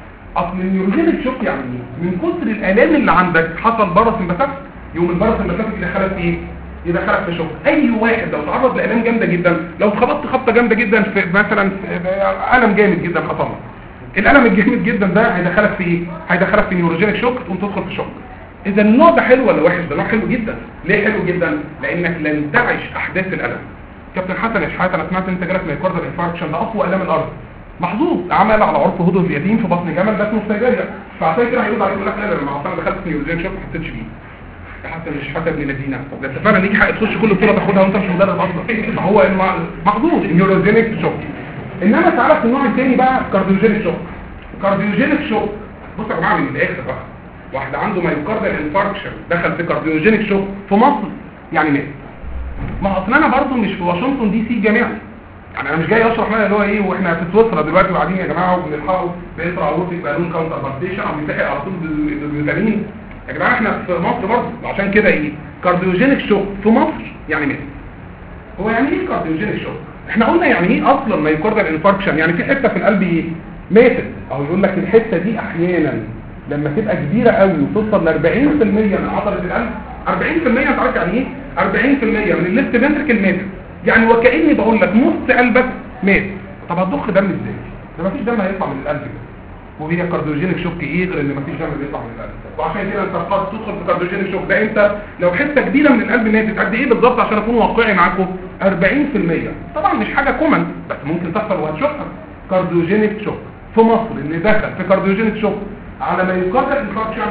اصل النيوروجينيك شوك يعني ايه؟ من كتر الالام اللي عندك حصل باراسمباتيك يوم الباراسمباتيك يدخلك في ايه يدخلك في شوك اي واحد لو تعرض لالام جامده جدا لو اتخبطت خبطه جامده جدا في مثلا في في الم جامد جدا حصل لك الالم الجامد جدا ده هيدخلك في ايه هيدخلك في نيوروجينيك شوك تقوم تدخل في شوك اذا النوع ده حلو ولا وحش ده نوع حلو جدا ليه حلو جدا لانك لن تعيش احداث الالم كابتن حسن يا شحاته انا سمعت ان انت جالك مايكاردال انفاركشن ده اقوى الام الارض محظوظ عمل على عرف هدوء اليتيم في بطن جمل ده اسمه سيجاريا فعشان كده هيقول عليك يقول لك لا لا ما اصل انا دخلت في نيوروجينيك شوك ما حسيتش بيه يا حسن مش حتى ابن الذين ده انت فعلا ليك حق تخش كل بطوله تاخدها وانت مش مدرب اصلا ما هو الم- محظوظ نيوروجينيك شوك انما تعالى في النوع الثاني بقى كارديوجينيك شوك كارديوجينيك شوك بص يا جماعه من الاخر بقى واحد عنده مايوكاردال انفاركشن دخل في كارديوجينيك شوك في مصر يعني مات ما هو اصل انا برضه مش في واشنطن دي سي جامعي يعني انا مش جاي اشرح لنا اللي هو ايه واحنا في سويسرا دلوقتي وقاعدين يا جماعه وبنلحقوا بيسرع عروض بالون كاونتر بارتيشن او بيتحق على طول بال- بالفيتامين يا جماعه احنا في مصر برضه عشان كده ايه كارديوجينيك شوك في مصر يعني مات هو يعني ايه كارديوجينيك شوك احنا قلنا يعني ايه اصلا مايوكاردال انفاركشن يعني في حته في القلب ايه ماتت او يقول لك الحته دي احيانا لما تبقى كبيره قوي وتوصل ل 40% من عضله القلب 40% انت عارف يعني ايه 40% من الليفت فنتركل ماتت يعني وكاني بقول لك نص قلبك مات طب هتضخ دم ازاي ده مفيش دم هيطلع من القلب كده وهي كارديوجينيك شوك ايه غير ان مفيش دم بيطلع من القلب وعشان كده انت قد تدخل في كارديوجينيك شوك ده انت لو حته كبيره من القلب ماتت قد ايه بالظبط عشان اكون واقعي معاكم 40% طبعا مش حاجه كومن بس ممكن تحصل وهتشوفها كارديوجينيك شوك في مصر اللي دخل في كارديوجينيك شوك على ما يقدر انفاركشن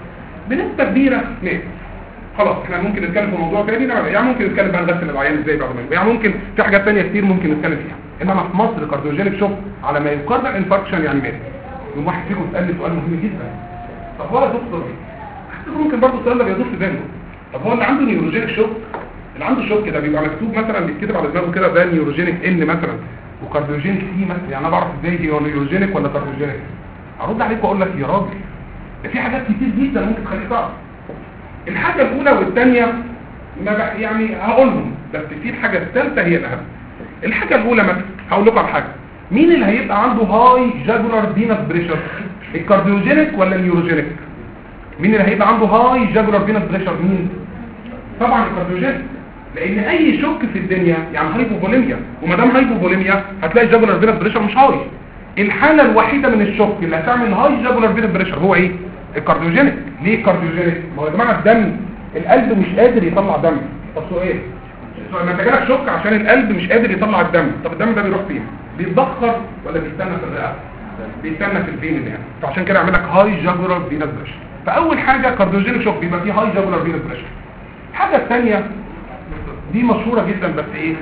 بنسبه كبيره مات خلاص احنا ممكن نتكلم في موضوع تاني لا، يعني ممكن نتكلم بقى نغسل العيان ازاي بعد ما يعني ممكن في حاجات تانية كتير ممكن نتكلم فيها انما في مصر كارديوجينيك شوك على ما يقدر انفاركشن يعني مات يوم واحد فيكم سألني سؤال مهم جدا طب هو يا دكتور حسيت ممكن برضه السؤال ده بيدور في ذهنه طب هو اللي عنده نيوروجينيك شوك اللي عنده شوك كده بيبقى مكتوب مثلا بيتكتب على دماغه كده ده نيوروجينيك ان مثلا وكارديوجينيك سي مثلا يعني انا بعرف ازاي هو نيوروجينيك ولا كارديوجينيك ارد عليك واقول لك يا راجل ده في حاجات كتير جدا ممكن تخليك تعرف الحاجه الاولى والثانيه ما بق- يعني هقولهم بس في الحاجه الثالثه هي الاهم الحاجه الاولى مثلا هقول لكم على حاجه مين اللي هيبقى عنده هاي جاجولار فينس بريشر الكارديوجينيك ولا النيوروجينيك مين اللي هيبقى عنده هاي جاجولار فينس بريشر مين طبعا الكارديوجينيك لان اي شك في الدنيا يعني هايبوفوليميا وما دام هايبوفوليميا هتلاقي جاجولار فينس بريشر مش هاي الحاله الوحيده من الشك اللي هتعمل هاي جاجولار فينس بريشر هو ايه الكارديوجينيك ليه الكارديوجينيك ما هو يا جماعه الدم القلب مش قادر يطلع دم طب سؤال سؤال ما انت جالك شك عشان القلب مش قادر يطلع الدم طب الدم ده بيروح فين بيتبخر ولا بيستنى في الرئه بيستنى في الفين يعني فعشان كده يعمل لك هاي جاجولار فينس بريشر فاول حاجه كارديوجينيك شوك بيبقى فيه هاي جاجولار فينس بريشر الحاجه الثانيه دي مشهوره جدا بس ايه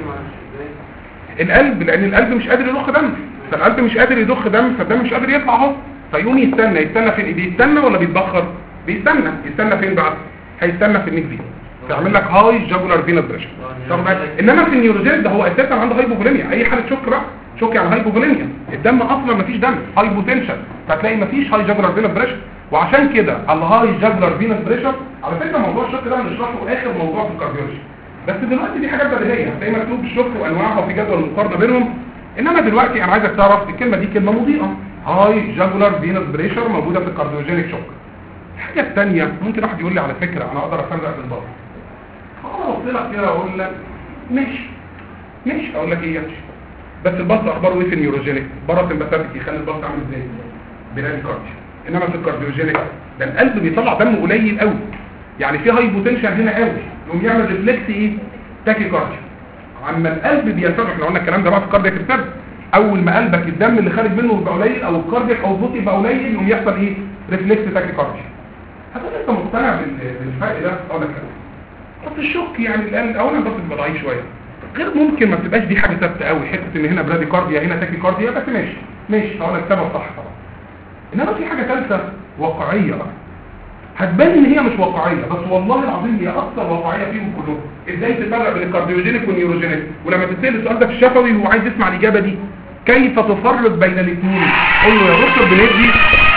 القلب لان القلب مش قادر يضخ دم فالقلب مش قادر يضخ دم فالدم مش قادر يطلع اهو فيقوم يستنى يستنى فين بيستنى ولا بيتبخر بيستنى يستنى فين بقى هيستنى في النيك فين فيعمل لك هاي جابولار فينس بريشر طب بقى- انما في النيوروجين ده هو اساسا عنده هايبوفوليميا اي حاله شك بقى شك يعني هايبوفوليميا الدم اصلا مفيش دم هايبوتنشن فتلاقي مفيش هاي جابولار فينس بريشر وعشان كده الهاي جابولار فينس بريشر على فكره موضوع الشك ده هنشرحه اخر موضوع في الكارديولوجي بس دلوقتي دي حاجات بديهيه هتلاقي مكتوب الشك وانواعها وفي جدول مقارنه بينهم انما دلوقتي انا عايزك تعرف الكلمه دي كلمه مضيئه هاي جاجولار فينس بريشر موجوده في الكارديوجينيك شوك الحاجه الثانيه ممكن واحد يقول لي على فكره انا اقدر افرق بالبطن فانا قلت لك كده اقول لك ماشي ماشي اقول لك ايه يمشي بس البلس اخباره ايه في النيوروجينيك بره سمباثيك يخلي البلس عامل ازاي بلاد كارديو انما في الكارديوجينيك ده القلب بيطلع دم قليل قوي يعني في هايبوتنشن هنا قوي يقوم يعمل ريفلكس ايه تاكي كارديو عما القلب بيرتفع احنا قلنا الكلام ده بقى في الكاردياك ريسيرش اول ما قلبك الدم اللي خارج منه يبقى قليل او الكاردياك او البطء يبقى قليل يقوم يحصل ايه ريفلكس تاكيكارديا هتقول انت مقتنع بال- بالفرق ده اقول لك لا بس الشك يعني القلب اولا بس بيبقى ضعيف شويه غير ممكن ما تبقاش دي حاجه ثابته قوي حته ان هنا براديكارديا هنا تاكيكارديا بس ماشي ماشي هقول لك سبب صح طبعا انما في حاجه ثالثه واقعيه بقى هتبان ان هي مش واقعيه بس والله العظيم هي اكثر واقعيه فيهم كلهم ازاي تفرق بين الكارديوجينيك والنيوروجينيك ولما تتسال السؤال ده في الشفوي هو عايز يسمع الاجابه دي كيف تفرق بين الاثنين قول له يا دكتور بندي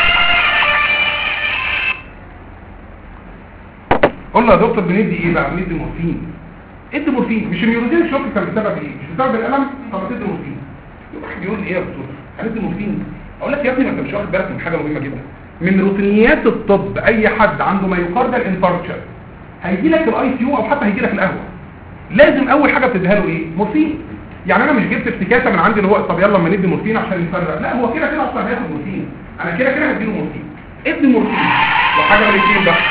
قول له يا دكتور بندي ايه بقى بندي مورفين ادي مورفين مش النيوروجينيك شوك كان بسبب ايه مش بسبب الالم طب تدي مورفين يبقى واحد يقول ايه يا دكتور هندي مورفين اقول لك يا ابني ما انت مش واخد بالك من حاجه مهمه جدا من روتينيات الطب اي حد عنده مايوكاردال انفاركشن هيجي لك الاي سي يو او حتى هيجي لك القهوه لازم اول حاجه بتديها له ايه مورفين يعني انا مش جبت افتكاسه من عندي اللي هو طب يلا اما ندي مورفين عشان نفرق لا هو كده كده اصلا هياخد مورفين انا كده كده هديله مورفين ادي مورفين وحاجه من الاثنين بقى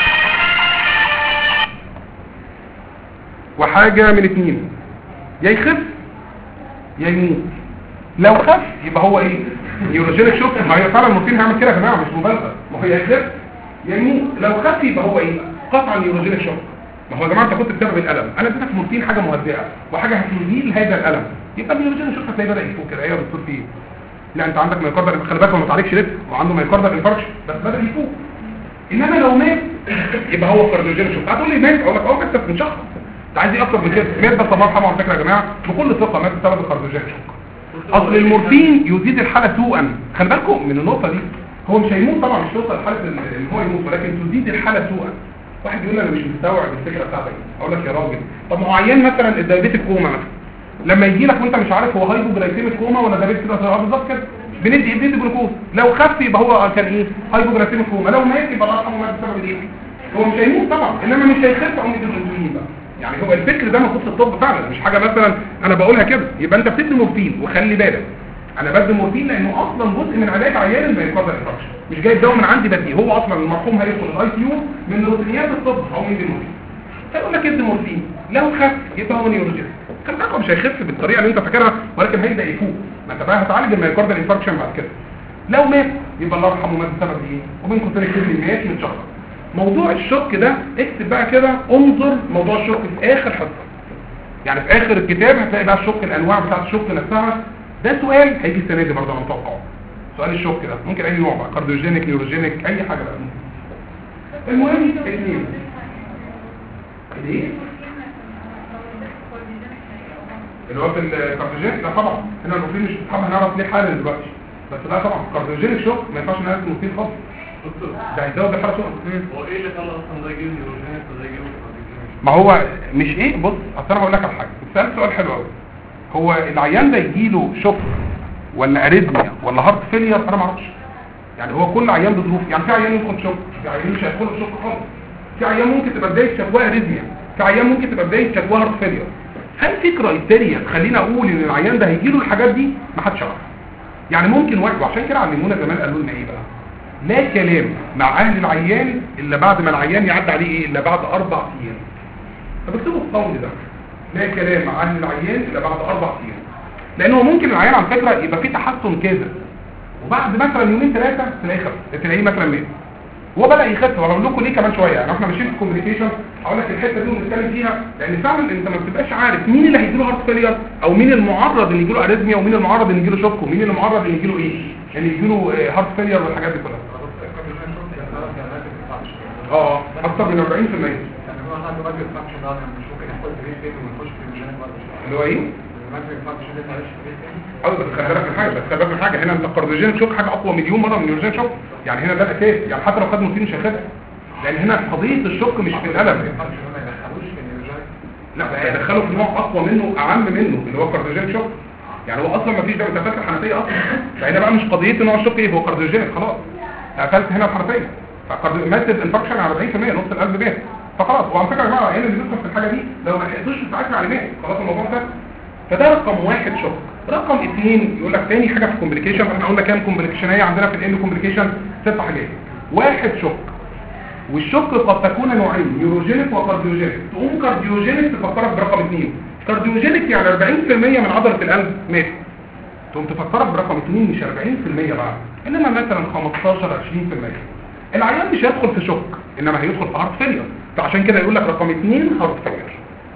وحاجه من اثنين يا يخف يا يموت لو خف يبقى هو ايه نيوروجينيك شوك ما هي فعلا المورفين هيعمل كده يا جماعه مش مبالغه ما هو يخف يا يموت لو خف يبقى هو ايه قطعا نيوروجينيك شوك ما هو يا جماعه انت كنت بسبب الالم انا اديتك مورفين حاجه مهدئه وحاجه هتزيل هذا الالم يبقى النيوروجينيك شوك هتلاقيه بدا يفوق كده ايه يا دكتور في ايه لا انت عندك مايكاردال خلي بالك هو ما تعالجش لسه وعنده مايكاردال انفاركشن بس بدا يفوق انما لو مات يبقى هو كارديوجينيك شوك هتقول لي مات اقول لك اه مات بس مشخص انت عايز ايه اكتر من كده مات بس الله يرحمه على فكره يا جماعه بكل ثقه مات بسبب الكارديوجينيك شوك اصل المورفين يزيد الحاله سوءا خلي بالكم من النقطه دي هو مش هيموت طبعا مش توصل لحاله ان إن هو يموت ولكن تزيد الحاله سوءا واحد يقول لي انا مش مستوعب الفكره بتاعتك اقول لك يا راجل طب ما هو عيان مثلا الدايابيتيك كوما مثلا لما يجي لك وانت مش عارف هو هايبوجلايسيميك كوما ولا دايابيتيك اه بالظبط كده بندي بندي جلوكوز لو خف يبقى هو كان ايه هايبوجلايسيميك كوما لو مات يبقى الله يرحمه مات بسبب الايه هو مش هيموت طبعا انما مش هيخف او يدي الانسولين بقى يعني هو الفكر ده موجود في الطب فعلا مش حاجه مثلا انا بقولها كده يبقى انت بتدي مورفين وخلي بالك انا بدي مورفين لانه اصلا جزء من علاج عيان المايوكاردال انفاركشن مش جايب دواء من عندي بديه هو اصلا المرحوم هيدخل الاي سي يو من روتينيات الطب او من المورفين فيقول لك ادي مورفين لو خف يبقى هو نيوروجين خلي بالك هو مش هيخف بالطريقه اللي انت فاكرها ولكن هيبدا يفوق ما انت بقى هتعالج المايوكاردال انفاركشن بعد كده لو مات يبقى الله يرحمه مات بسبب ايه وبين قوسين اكتب لي مات متشخص موضوع الشك ده اكتب بقى كده انظر موضوع الشك في اخر حصه يعني في اخر الكتاب هتلاقي بقى الشك الانواع بتاعت الشك نفسها ده سؤال هيجي السنه دي برضه انا متوقعه سؤال الشك ده ممكن اي نوع بقى كارديوجينيك نيوروجينيك اي حاجه بقى المهم اثنين الايه اللي هو في الكارديوجينيك لا طبعا هنا المفروض مش بتحب هنعرف ليه حالا دلوقتي بس لا طبعا الكارديوجينيك شوك ما ينفعش نعرف المفيد خالص ده هيزود الحاله شوك هو ايه اللي خلى اصلا ده يجيب نيوروجينيك وده يجيب كارديوجينيك؟ ما هو مش ايه بص اصل انا هقول لك على حاجه سالت سؤال حلو قوي هو العيان ده يجيله شوك ولا اريثميا ولا هارت فيلير انا ما اعرفش يعني هو كل عيان بظروف يعني في عيان يدخل شوك في عيان مش هيدخل شوك خالص في عيان ممكن تبقى بدايه شكواه اريثميا في عيان ممكن تبقى بدايه شكواه هارت فيلير هل في كرايتيريا تخلينا اقول ان العيان ده هيجيله الحاجات دي ما حدش يعرف يعني ممكن واحد وعشان كده علمونا زمان قالوا لنا ايه بقى لا كلام مع اهل العيان الا بعد ما العيان يعدي عليه ايه الا بعد اربع ايام فبكتبوا القول ده لا كلام مع اهل العيان الا بعد اربع ايام لانه ممكن العيان على فكره يبقى فيه تحسن كده وبعد مثلا يومين ثلاثه تلاقيه خف تلاقيه مثلا مات هو بدا يخف واقول لكم ليه كمان شويه يعني احنا ماشيين في الكوميونيكيشن هقول لك الحته دي ونتكلم فيها لان فعلا انت ما بتبقاش عارف مين اللي هيجي له هارت فيلير او مين المعرض اللي يجي له اريثميا ومين المعرض اللي يجي له شوك ومين المعرض اللي يجي له ايه اللي يجي له هارت فيلير والحاجات دي كلها اه اكتر من 40% يعني هو عنده راجل فانكشن ده مش ممكن ياخد بريد تاني ويخش في النيوروجينيك بعد شويه اللي هو ايه الماجنيك فانكشن ده معلش بريد تاني اه بس خلي بالك من حاجه بس خلي بالك من حاجه هنا انت الكارديوجين شوك حاجه اقوى مليون مره من النيوروجين شوك يعني هنا ده الاساس يعني حتى لو خد مورفين مش هياخدها لان هنا قضيه الشوك مش في الالم الفانكشن ده ما يدخلوش في النيوروجينيك لا بس هيدخله في نوع اقوى منه اعم منه اللي هو الكارديوجين شوك يعني هو اصلا ما فيش ده انت فاكر الحنفيه اصلا فهنا بقى مش قضيه نوع الشوك ايه هو كارديوجين خلاص قفلت هنا الحنفيه فماتت انفكشن على 40% نص القلب مات فخلاص وعلى فكره يا جماعه العيال اللي بيدخل في الحاجه دي لو ما لحقتوش تتعافى على مات خلاص الموضوع ده فده رقم واحد شوك رقم اثنين يقول لك تاني حاجه في الكومبليكيشن احنا قلنا كام كومبليكيشنيه عندنا في الان كومبليكيشن ست حاجات واحد شوك والشوك قد تكون نوعين نيوروجينيك وكارديوجينيك تقوم كارديوجينيك تفكرك برقم اثنين كارديوجينيك يعني 40% من عضله القلب مات تقوم تفكرك برقم 2 مش 40% بقى انما مثلا 15 20% العيان مش هيدخل في شوك انما هيدخل في هارت فيلير فعشان كده يقول لك رقم 2 هارت فيلير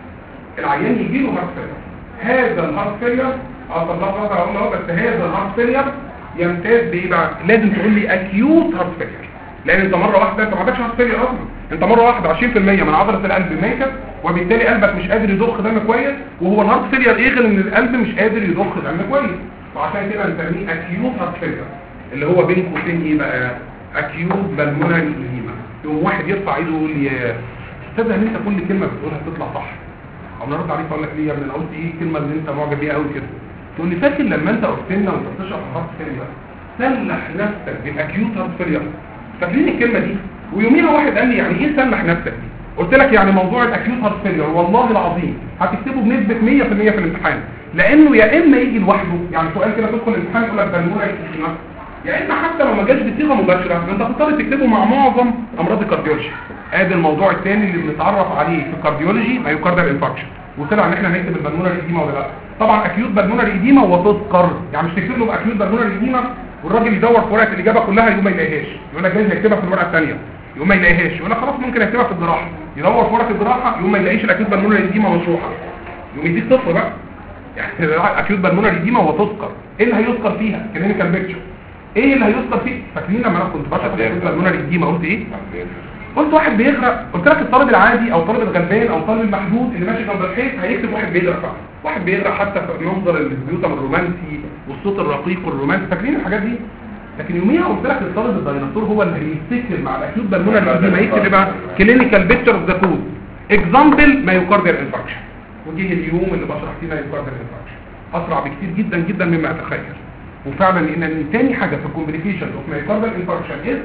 العيان يجي له هارت فيلير هذا الهارت فيلير اه طب لحظه واحده اقول له بس هذا الهارت فيلير يمتاز بايه بقى لازم تقول لي اكيوت هارت فيلير لان انت مره واحده انت ما عندكش هارت فيلير اصلا انت مره واحده 20% من عضله القلب ماتت وبالتالي قلبك مش قادر يضخ دم كويس وهو الهارت فيلير ايه غير ان القلب مش قادر يضخ دم كويس وعشان كده بنسميه اكيوت هارت فيلير اللي هو بين قوسين ايه بقى اكيوت بالمونري ايديما يقوم واحد يرفع ايده يقول لي يا استاذ ان انت كل كلمه بتقولها تطلع صح او نرد عليك اقول لك ليه يا ابني انا قلت ايه الكلمه اللي انت معجب بيها قوي كده تقول لي فاكر لما انت قلت لنا وانت بتشرح هارت فيلير سلح نفسك بالاكيوت هارت فيلير فاكرين الكلمه دي ويوميها واحد قال لي يعني ايه سلح نفسك دي قلت لك يعني موضوع الاكيوت هارت فيلير والله العظيم هتكتبه بنسبه 100% في الامتحان لانه يا اما يجي لوحده يعني سؤال كده تدخل الامتحان يقول لك بالمونري ايديما يا اما حتى لو ما جاش بصيغه مباشره انت هتضطر تكتبه مع معظم امراض الكارديولوجي ادي الموضوع الثاني اللي بنتعرف عليه في الكارديولوجي مايوكاردال انفاركشن وطلع ان احنا هنكتب البلمونري ايديما ولا لا طبعا اكيوت بالمونري ايديما وتذكر يعني مش تكتب له اكيوت بالمونري ايديما والراجل يدور في ورقه الاجابه كلها يقوم ما يلاقيهاش يقول لك جايز هيكتبها في الورقه الثانيه يقوم ما يلاقيهاش يقول لك خلاص ممكن اكتبها في الجراحه يدور في ورقه الجراحه يقوم ما يلاقيش الاكيوت بالمونري ايديما مشروحه يقوم يديك صفر بقى يعني اكيوت بالمونري ايديما وتذكر ايه اللي هيذكر فيها كلينيكال بيكتشر ايه اللي هيذكر فيه فاكرين لما انا كنت بشرح الاكيوت بالمونري ايديما قلت ايه قلت واحد بيغرق قلت لك الطالب العادي او الطالب الغلبان او الطالب المحدود اللي ماشي جنب الحيط هيكتب واحد بيغرق فعلا واحد بيغرق حتى في منظر البيوتم الرومانسي والصوت الرقيق والرومانسي فاكرين الحاجات دي لكن يوميها قلت لك الطالب الديناصور هو اللي هيفتكر مع الاكيوت بالمونري ايديما يكتب ايه بقى كلينيكال بيكتشر اوف ذا كود اكزامبل مايوكارديال انفاركشن وجه اليوم اللي بشرح فيه مايوكارديال انفاركشن اسرع بكتير جدا جدا مما اتخيل وفعلا ان تاني حاجه في الكومبليكيشن اوف مايوكارديال انفاركشن از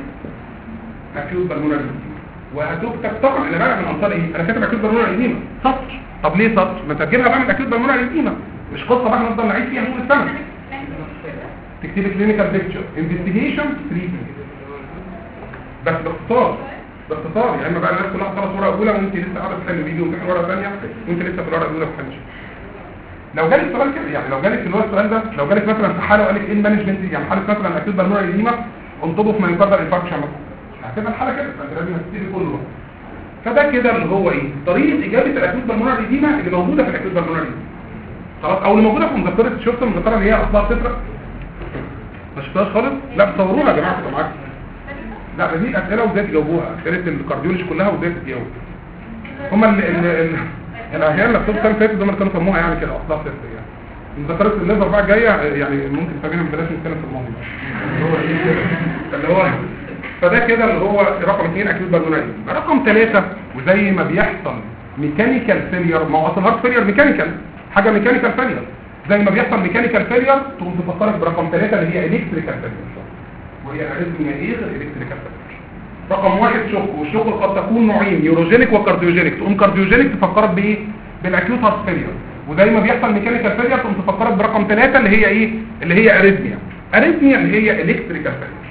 اكيوت بالمونري ايديما وهتكتب طبعا انا بقى من انصار ايه انا كاتب اكيوت بالمونري ايديما سطر طب ليه سطر ما ترجمها بقى من اكيوت بالمونري ايديما مش قصه بقى نفضل نعيد فيها طول السنه تكتب كلينيكال بيكتشر انفستيجيشن تريتمنت بس باختصار باختصار يا اما بقى الناس كلها خلاص ورقه اولى وانت لسه قاعده تحل فيديو وتحل ورقه ثانيه وانت لسه في الورقه الاولى ما بتحلش لو جالك سؤال كده يعني لو جالك اللي هو السؤال ده لو جالك مثلا في حاله وقال لك ايه المانجمنت يعني حاله مثلا اكيد بالمونري ايديما انطبق في مايوكاردال انفاركشن مثلا هتبقى الحاله كده فانت لازم تبتدي كله فده كده اللي هو ايه طريقه اجابه الاكيوت بالمونري ايديما اللي موجوده في الاكيوت بالمونري ايديما خلاص او اللي موجوده في مذكره شفت المذكره اللي هي اصلها صفر ما شفتهاش خالص لا تصوروها يا جماعه كنتوا معاكم لا دي اسئله وازاي تجاوبوها اسئله الكارديولوجي كلها وازاي تجاوب هم ال ال ال الاحياء اللي بتبقى كان فاتت دول كانوا سموها يعني كده اصلها صفر يعني مذكرات الليفر بقى جايه يعني ممكن تفهمنا بلاش نتكلم في الموضوع اللي هو ايه كده اللي هو فده كده اللي هو رقم 2 اكيد بالمونري رقم 3 وزي ما بيحصل ميكانيكال فيلير ما هو اصل هارت فيلير ميكانيكال حاجه ميكانيكال فيلير زي ما بيحصل ميكانيكال فيلير تقوم تفكرك برقم 3 اللي هي الكتريكال فيلير وهي اريثميا ايه غير الكتريكال فيلير رقم واحد شوك والشوك قد تكون نوعين نيوروجينيك وكارديوجينيك تقوم كارديوجينيك تفكرك بايه بالاكيوت هارت فيلير وزي ما بيحصل ميكانيكال فيلير تقوم تفكرك برقم 3 اللي هي ايه اللي هي اريثميا اريثميا اللي هي الكتريكال فيلير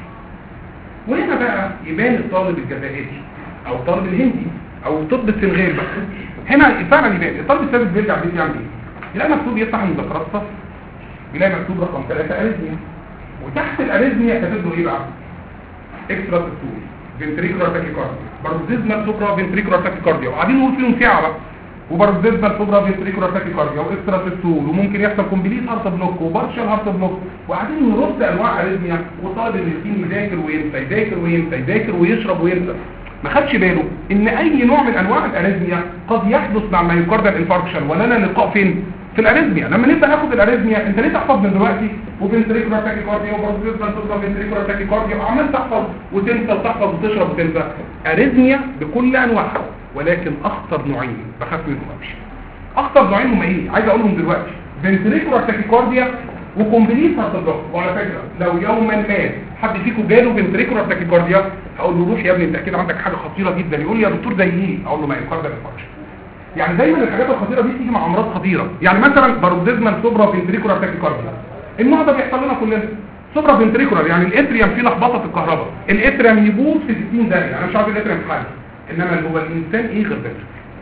وهنا بقى يبان الطالب الجزائري او الطالب الهندي او طب السنغال بقى هنا فعلا يبان الطالب الثابت بيرجع البيت يعمل ايه يلاقي مكتوب يفتح المذكرات الصف يلاقي مكتوب رقم 3 اريثميا وتحت الاريثميا كاتب له ايه بقى اكسترا سيستول فنتريكولار تاكيكارديا باروديزمال سوبرا فنتريكولار تاكيكارديا وقاعدين نقول فيهم ساعه بقى وباروديزمال سوبرا فنتريكولار تاكيكارديا واكسترا سيستول وممكن يحصل كومبليت هارت بلوك وبارشال هارت بلوك وقاعدين نرص انواع اريثميا والطالب المسكين يذاكر وينسى يذاكر وينسى يذاكر ويشرب وينسى ما خدش باله ان اي نوع من انواع الاريثميا قد يحدث مع مايوكاردال انفاركشن ولنا لقاء فين في الاريثميا لما نبدا ناخد الاريثميا انت ليه تحفظ من دلوقتي وفنتريكولار تاكيكارديا وباروديزمال سوبرا فنتريكولار تاكيكارديا وعمال تحفظ وتنسى وتحفظ وتشرب وتنسى اريثميا بكل انواعها ولكن اخطر نوعين بخاف منهم قوي اخطر نوعين هم ايه عايز اقولهم دلوقتي فنتريكولار تاكيكارديا وكومبليت هارت بلوك وعلى فكره لو يوما ما حد فيكم جاله فنتريكولار تاكيكارديا هقول له روح يا ابني انت اكيد عندك حاجه خطيره جدا يقول لي يا دكتور زي ايه اقول له مايوكاردال انفاركشن يعني دايما الحاجات الخطيره دي تيجي مع امراض خطيره يعني مثلا باروديزمال سوبرا فنتريكولار تاكيكارديا النوع ده بيحصل لنا كلنا سوبرا فنتريكولار يعني الاتريوم فيه لخبطه في الكهرباء الاتريوم يبوظ في 60 دقيقه انا مش عارف الاتريوم في حاجه انما اللي هو الانسان ايه غير ده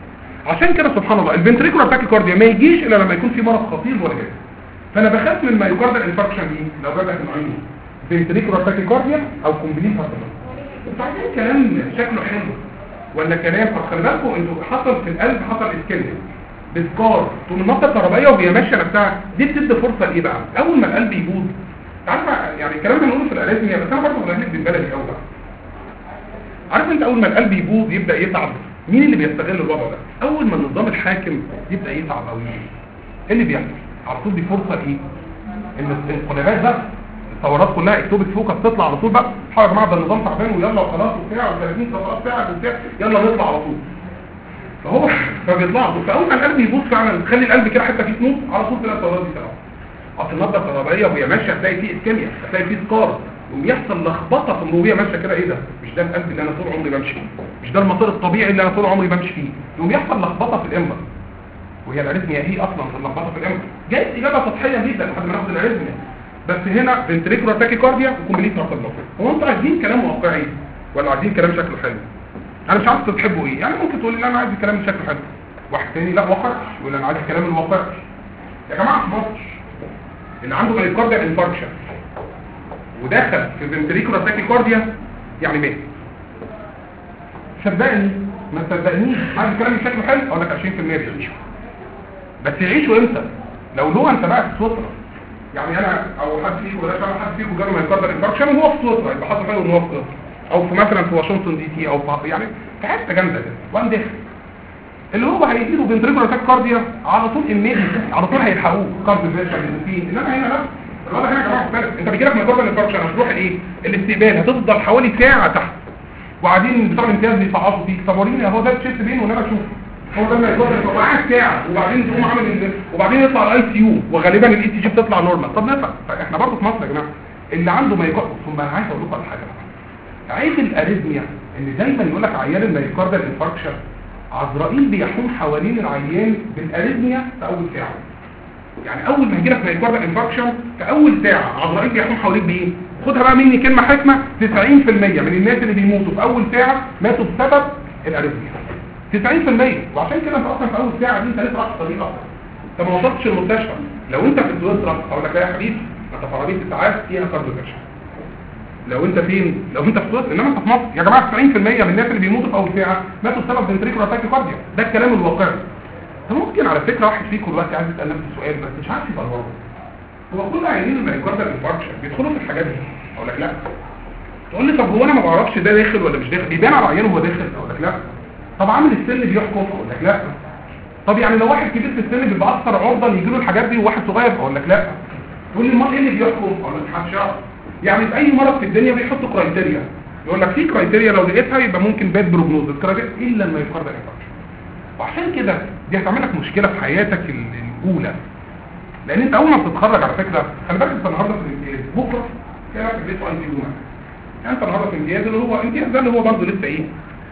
عشان كده سبحان الله الفنتريكولار تاكيكارديا ما يجيش الا لما يكون في مرض خطير ولا كده فانا بخاف من المايوكاردال انفاركشن دي لو بدا نوعين فنتريكولار تاكيكارديا او كومبليت هارت انتوا عايزين كلام شكله حلو ولا كلام طب خلي بالكم انتوا حصل في القلب حصل اسكيميا بسكار طول النقطه الكهربائيه وهي ماشيه نفسها دي بتدي فرصه لايه بقى اول ما القلب يبوظ عارفه يعني الكلام ده بنقوله في الاريثميا بس انا برضه بقول لك بالبلدي قوي بقى عارف انت اول ما القلب يبوظ يبدا يتعب مين اللي بيستغل الوضع ده اول ما النظام الحاكم يبدا يتعب قوي ايه اللي بيحصل على طول دي فرصه ايه ان الانقلابات بقى الثورات كلها اكتوبك فوق تطلع على طول بقى حاجه يا جماعه ده النظام تعبان ويلا وخلاص وبتاع و30 خلاص ساعه وبتاع يلا نطلع على طول فهو فبيطلع فاول ما القلب يبوظ فعلا تخلي القلب كده حتى فيه تموت على طول تلاقي الثورات دي تلعب اصل النبضه الكهربائيه وهي ماشيه هتلاقي فيه اسكيميا هتلاقي فيه سكار وبيحصل لخبطه في وهي ماشيه كده ايه ده مش ده القلب اللي انا طول عمري بمشي فيه مش ده المسار الطبيعي اللي انا طول عمري بمشي فيه يقوم يحصل لخبطه في الامبر وهي الاريثميا هي اصلا في اللخبطه في الامبر جايز اجابه سطحيه جدا لحد ما ناخد الاريثميا بس هنا فنتريكولار تاكيكارديا وكومبليت هارت بلوك هو انتوا عايزين كلام واقعي ولا عايزين كلام شكله حلو انا مش عارف انتوا بتحبوا ايه يعني ممكن تقول لي لا انا عايز الكلام شكله حلو واحد تاني لا واقعي يقول انا عايز الكلام الواقعي يا جماعه في مصر اللي عنده مايوكارديال انفاركشن ودخل في فنتريكولار تاكيكارديا يعني مات صدقني ما تصدقنيش عايز الكلام شكله حلو اقول لك 20% بيعيشوا بس يعيشوا امتى لو هو انت بقى في ستره يعني انا او حد فيكم ولا حد فيكم جاله مايوكارديال انفاركشن وهو في ستره يبقى حصل حاجه وهو في ستره او في مثلا في واشنطن دي سي او في يعني في حته جامده كده وقام داخل اللي هو هيجيله فنتريكولار تاكيكارديا على طول اميدي على طول هيلحقوه كارديو فيرشن انما هنا لا الوضع هنا يا جماعه مختلف انت بيجيلك مايكروبال انفاركشن هتروح ايه الاستقبال هتفضل حوالي ساعه تحت وبعدين بتوع الامتياز بيصعصوا فيك طب وريني اهو ده الشيست بين وانا اشوف هو ده المايكروبال وقعد ساعه وبعدين تقوم عامل ال- وبعدين يطلع الاي سي يو وغالبا الاي تي جي بتطلع نورمال طب نفع احنا برضه في مصر يا جماعه اللي عنده مايكروبال ثم انا عايز اقول لكم على حاجه بقى. عيب الاريثميا ان دايما يقول لك عيان المايكاردال انفاركشن عزرائيل بيحوم حوالين العيان بالاريثميا في اول ساعه يعني اول ما يجيلك مايكاردال انفاركشن في اول ساعه عزرائيل بيحوم حواليك بايه خدها بقى مني كلمه حكمه 90% من الناس اللي بيموتوا في اول ساعه ماتوا بسبب الاريثميا 90% وعشان كده انت اصلا في اول ساعه دي انت لسه رايح الطريق اصلا انت ما وصلتش المستشفى لو انت في سويسرا اقول لك لا يا حبيبي انت في عربيه اسعاف فيها كارديوفيرشن لو انت فين لو انت في سويسرا انما انت في مصر يا جماعه 90% من الناس اللي بيموتوا في اول ساعه ماتوا بسبب فنتريكولار تاكيكارديا ده الكلام الواقعي فممكن على فكره واحد فيكم دلوقتي عايز يسال نفسه سؤال بس مش عارف يبقى الوضع هو كل عيانين المايكاردال انفاركشن بيدخلوا في الحاجات دي اقول لك لا تقول لي طب هو انا ما بعرفش ده داخل ولا مش داخل بيبان على عيانه هو داخل اقول لك لا طب عامل السن بيحكم اقول لك لا طب يعني لو واحد كبير في السن بيبقى اكثر عرضه يجي له الحاجات دي وواحد صغير اقول لك لا تقول لي امال ايه اللي بيحكم اقول لك محدش يعرف يعني في اي مرض في الدنيا بيحطوا كرايتيريا يقول لك في كرايتيريا لو لقيتها يبقى ممكن باد بروجنوز الكرايتيريا الا لما يقرر انفكشن وعشان كده دي هتعمل لك مشكله في حياتك ال- الاولى لان انت اول ما بتتخرج على فكره خلي بالك انت النهارده في الامتياز بكره تلاقي نفسك لسه اي تي يعني انت النهارده في امتياز اللي هو امتياز ده اللي هو برضه لسه ايه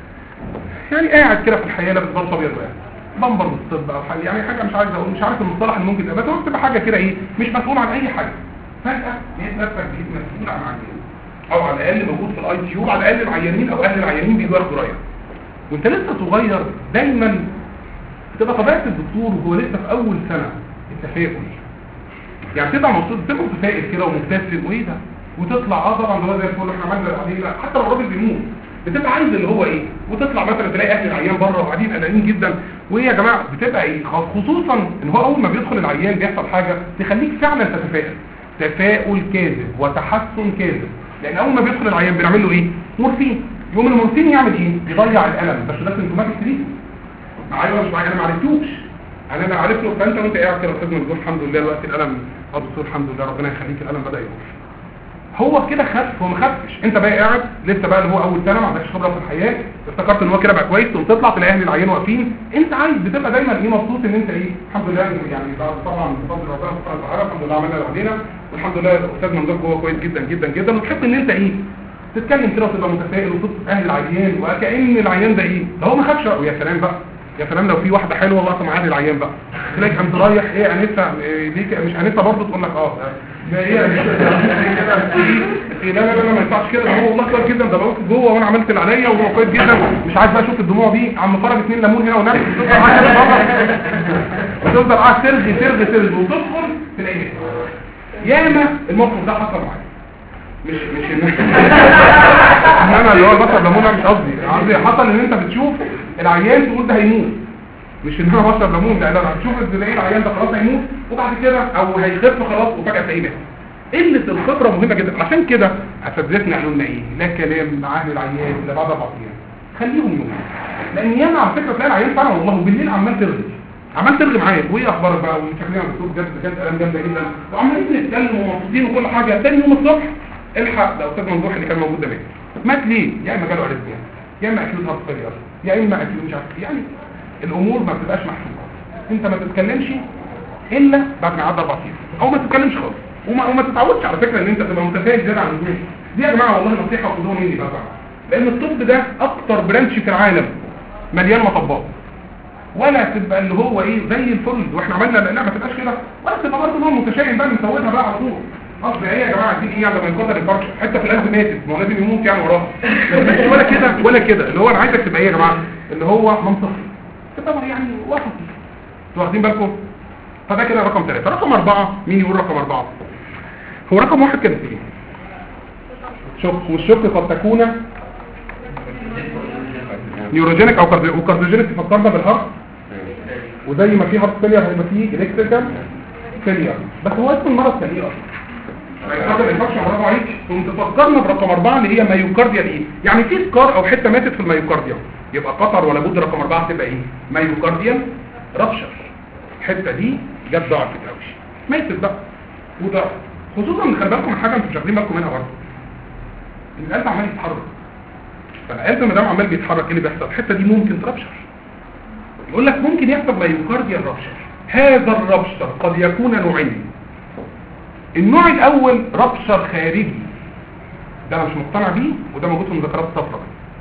يعني قاعد كده في الحياه لابس بلطو ابيض واحد بمبر بالطب او حاجه يعني حاجه مش عايز اقول مش عارف المصطلح اللي ممكن تبقى بس هو بتبقى حاجه كده ايه مش مسؤول عن اي حاجه فجاه لقيت نفسك بقيت مسؤول عن عيانين او على الاقل موجود في الاي تي يو على الاقل العيانين او اهل العيانين بيجوا ياخدوا رايك وانت لسه صغير دايما بتبقى طبيعه الدكتور وهو لسه في اول سنه التفاؤل يعني تبقى مبسوط تبقى متفائل كده ومبتسم وايه ده وتطلع اه طبعا ده هو زي الفل احنا عملنا اللي علينا حتى لو الراجل بيموت بتبقى عايز اللي هو ايه وتطلع مثلا تلاقي اهل العيان بره وقاعدين قلقانين جدا وايه يا جماعه بتبقى ايه خ- خصوصا ان هو اول ما بيدخل العيان بيحصل حاجه تخليك فعلا تتفائل تفاؤل كاذب وتحسن كاذب لان اول ما بيدخل العيان بنعمل له ايه مورفين يوم المورفين يعمل ايه يضيع الالم بس ده سيمتوماتيك تريد معايا ولا مش معايا انا ما عرفتوش انا انا عرفته فانت وانت قاعد كده استاذ ممدوح الحمد لله دلوقتي الالم اه دكتور الحمد لله ربنا يخليك الالم بدا يروح هو كده خف هو ما خفش انت بقى قاعد لسه بقى اللي هو اول سنه ما عندكش خبره في الحياه افتكرت ان هو كده بقى كويس تقوم تطلع تلاقي اهل العيان واقفين انت عايز بتبقى دايما ايه مبسوط ان انت ايه الحمد لله يعني بعد طبعا بفضل ربنا سبحانه وتعالى الحمد لله عملنا اللي علينا والحمد لله الاستاذ ممدوح هو كويس جدا جدا جدا وتحب ان انت ايه تتكلم كده وتبقى متفائل وتبص اهل العيان وكأن العيان ده ايه ده هو ما خافش ويا سلام بقى يا سلام لو في واحده حلوه واقفه معاها العيان بقى تلاقي قمت رايح ايه انسه إيه دي ك- مش انسه برضه تقول لك اه ده ايه يا أنسة؟ ده كده إيه لا لا لا ما ينفعش كده ده هو والله كويس جدا ده بقول جوه وانا عملت اللي عليا وهو كويس جدا مش عايز بقى اشوف الدموع دي عم فرج اتنين ليمون هنا ونفس وتفضل قاعد كده بره. وتفضل قاعد ترغي ترغي ترغي وتدخل تلاقي إيه؟ ياما الموقف ده حصل معايا مش مش ان انما اللي هو البشر ليمون أنا مش قصدي قصدي حصل ان انت بتشوف العيان تقول ده هيموت مش ان انا بشرب ليمون لا لا لا تشوف تلاقي العيان ده خلاص هيموت وبعد كده او هيخف خلاص وفجاه تلاقيه مات قله الخبره مهمه جدا عشان كده اساتذتنا قالوا لنا ايه لا كلام عن العيان الا بعد اربع ايام خليهم يوم لان ياما على فكره تلاقي العيان فعلا والله وبالليل عمال ترغي عمال ترغي معايا وايه اخبارك بقى وشكلنا يا دكتور بجد كانت كلام جامده جدا وعمالين نتكلم ومبسوطين وكل حاجه تاني يوم الصبح الحق ده استاذ ممدوح اللي كان موجود ده مات مات ليه يا اما جاله اريثميا يا اما اكيوت هارت فيلير يا اما اكيوت مش عارف إيه. يعني الامور ما بتبقاش محسوبه انت ما تتكلمش الا بعد ما يعدي اربع ايام او ما تتكلمش خالص وما, وما تتعودش على فكره ان انت تبقى متفائل زياده عن اللزوم دي يا جماعه والله نصيحه خدوها مني بقى لان الطب ده اكتر برانش في العالم مليان مطبات ولا تبقى اللي هو ايه زي الفل واحنا عملنا لا ما تبقاش كده ولا تبقى برضه هو متشائم بقى مسويها بقى على طول اصل ايه يا جماعه عايزين ايه لما ينقطع الفرش حتى في القلب ماتت ما هو لازم يموت يعني وراها بس ولا كده ولا كده اللي هو انا عايزك تبقى ايه يا جماعه اللي هو منطقي تبقى يعني وسطي انتوا واخدين بالكم فده كده رقم ثلاثة رقم أربعة مين يقول رقم أربعة هو رقم واحد كانت ايه شك والشك قد تكون نيوروجينيك او كارديو- وكارديوجينيك تفكرنا بالهارت وزي ما في هارت فيلير هيبقى فيه الكتريكال فيلير بس هو اسم المرض كان ايه اصلا هذا الانفكشن برافو عليك ثم تفكرنا برقم أربعة اللي هي مايوكارديال ايه يعني في سكار او حته ماتت في المايوكارديوم يبقى قطر ولا بد رقم أربعة تبقى ايه مايوكارديال رابشر الحته دي جت ضعفت قوي ماتت بقى وضعف خصوصا ان خلي بالكم من حاجه انتوا مش واخدين بالكم منها برضه ان القلب عمال يتحرك فالقلب ما دام عمال بيتحرك ايه اللي بيحصل الحته دي ممكن تربشر يقول لك ممكن يحصل مايوكارديال رابشر هذا الرابشر قد يكون نوعين النوع الاول رابشر خارجي ده انا مش مقتنع بيه وده موجود في مذكرات الصفراء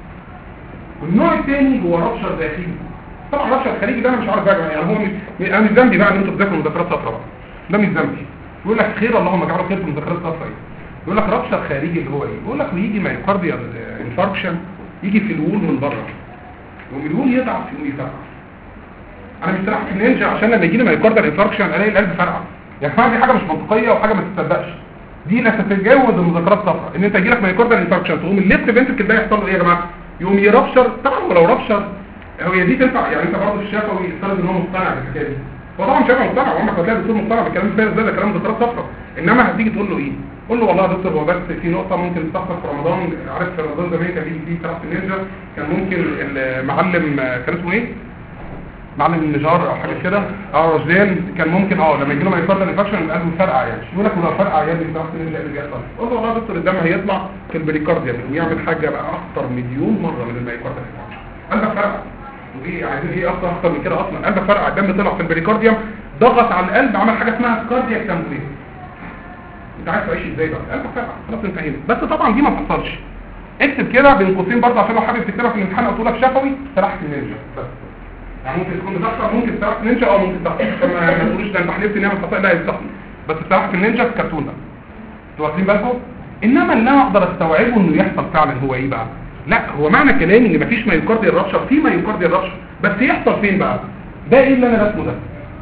والنوع الثاني هو رابشر داخلي طبعا رابشر خارجي ده انا مش عارف بقى يعني هو مش انا مش ذنبي بقى ان انتوا بتذاكروا مذكرات صفراء بقى ده مش ذنبي يقول لك خير اللهم اجعله خير في مذكرات صفراء يقول لك رابشر خارجي اللي هو ايه يقول لك ويجي مايوكارديال انفاركشن يجي في الوول من بره يقوم الوول يضعف يقوم يفرقع انا مش رايح في النينجا عشان لما يجي لي مايوكارديال انفاركشن الاقي القلب فرقع يا جماعه دي حاجه مش منطقيه وحاجه ما تتصدقش دي لا تتجاوز المذكرات الصفراء ان انت يجي لك مايوكارديال انفاركشن تقوم الليفت فنتركل ده يحصل له ايه يا جماعه يقوم يربشر طبعا ولو ربشر هي دي تنفع يعني انت برضه في الشفوي افترض ان هو مقتنع بالحكايه دي هو طبعا مش هيبقى مقتنع عمرك ما تلاقي دكتور مقتنع بالكلام الفارغ ده ده كلام مذكرات صفراء انما هتيجي تقول له ايه قول له والله يا دكتور هو بس في نقطه ممكن تحصل في رمضان عارف في رمضان زمان كان بيجي فيه تحت النينجا كان ممكن المعلم كان اسمه ايه معلم النجار او حاجه كده اه رجلان كان ممكن اه لما يجي له مايوكاردال انفكشن القلب يفرقع يعني يقول لك لو فرقع يا ابني تحت النينجا اللي بيحصل قول له والله يا دكتور الدم هيطلع في البريكارديا ويعمل حاجه بقى اخطر مليون مره من المايوكاردال انفكشن قلبك فرقع وايه عايزين ايه اكتر اكتر من كده اصلا قلبك فرقع الدم طلع في البريكارديوم ضغط على القلب عمل حاجه اسمها كاردياك تامبوليت انت عايز تعيش ازاي بقى قلبك فرقع خلاص انتهينا بس طبعا دي ما بتحصلش اكتب كده بين قوسين برضه عشان لو حابب تكتبها في الامتحان او تقولها في شفوي سرحت النينجا بس يعني ممكن تكون بتحصل ممكن سرحت النينجا اه ممكن تحصل عشان ما ما تقولوش ده انت حلفت نعمل خطأ لا يستحمل بس سرحت النينجا في كرتون بقى انتوا واخدين بالكم انما اللي انا اقدر استوعبه انه يحصل فعلا هو ايه بقى لا هو معنى كلامي ان مفيش مايوكارديال رابشر في مايوكارديال رابشر بس يحصل فين بقى ده ايه اللي انا رسمه ده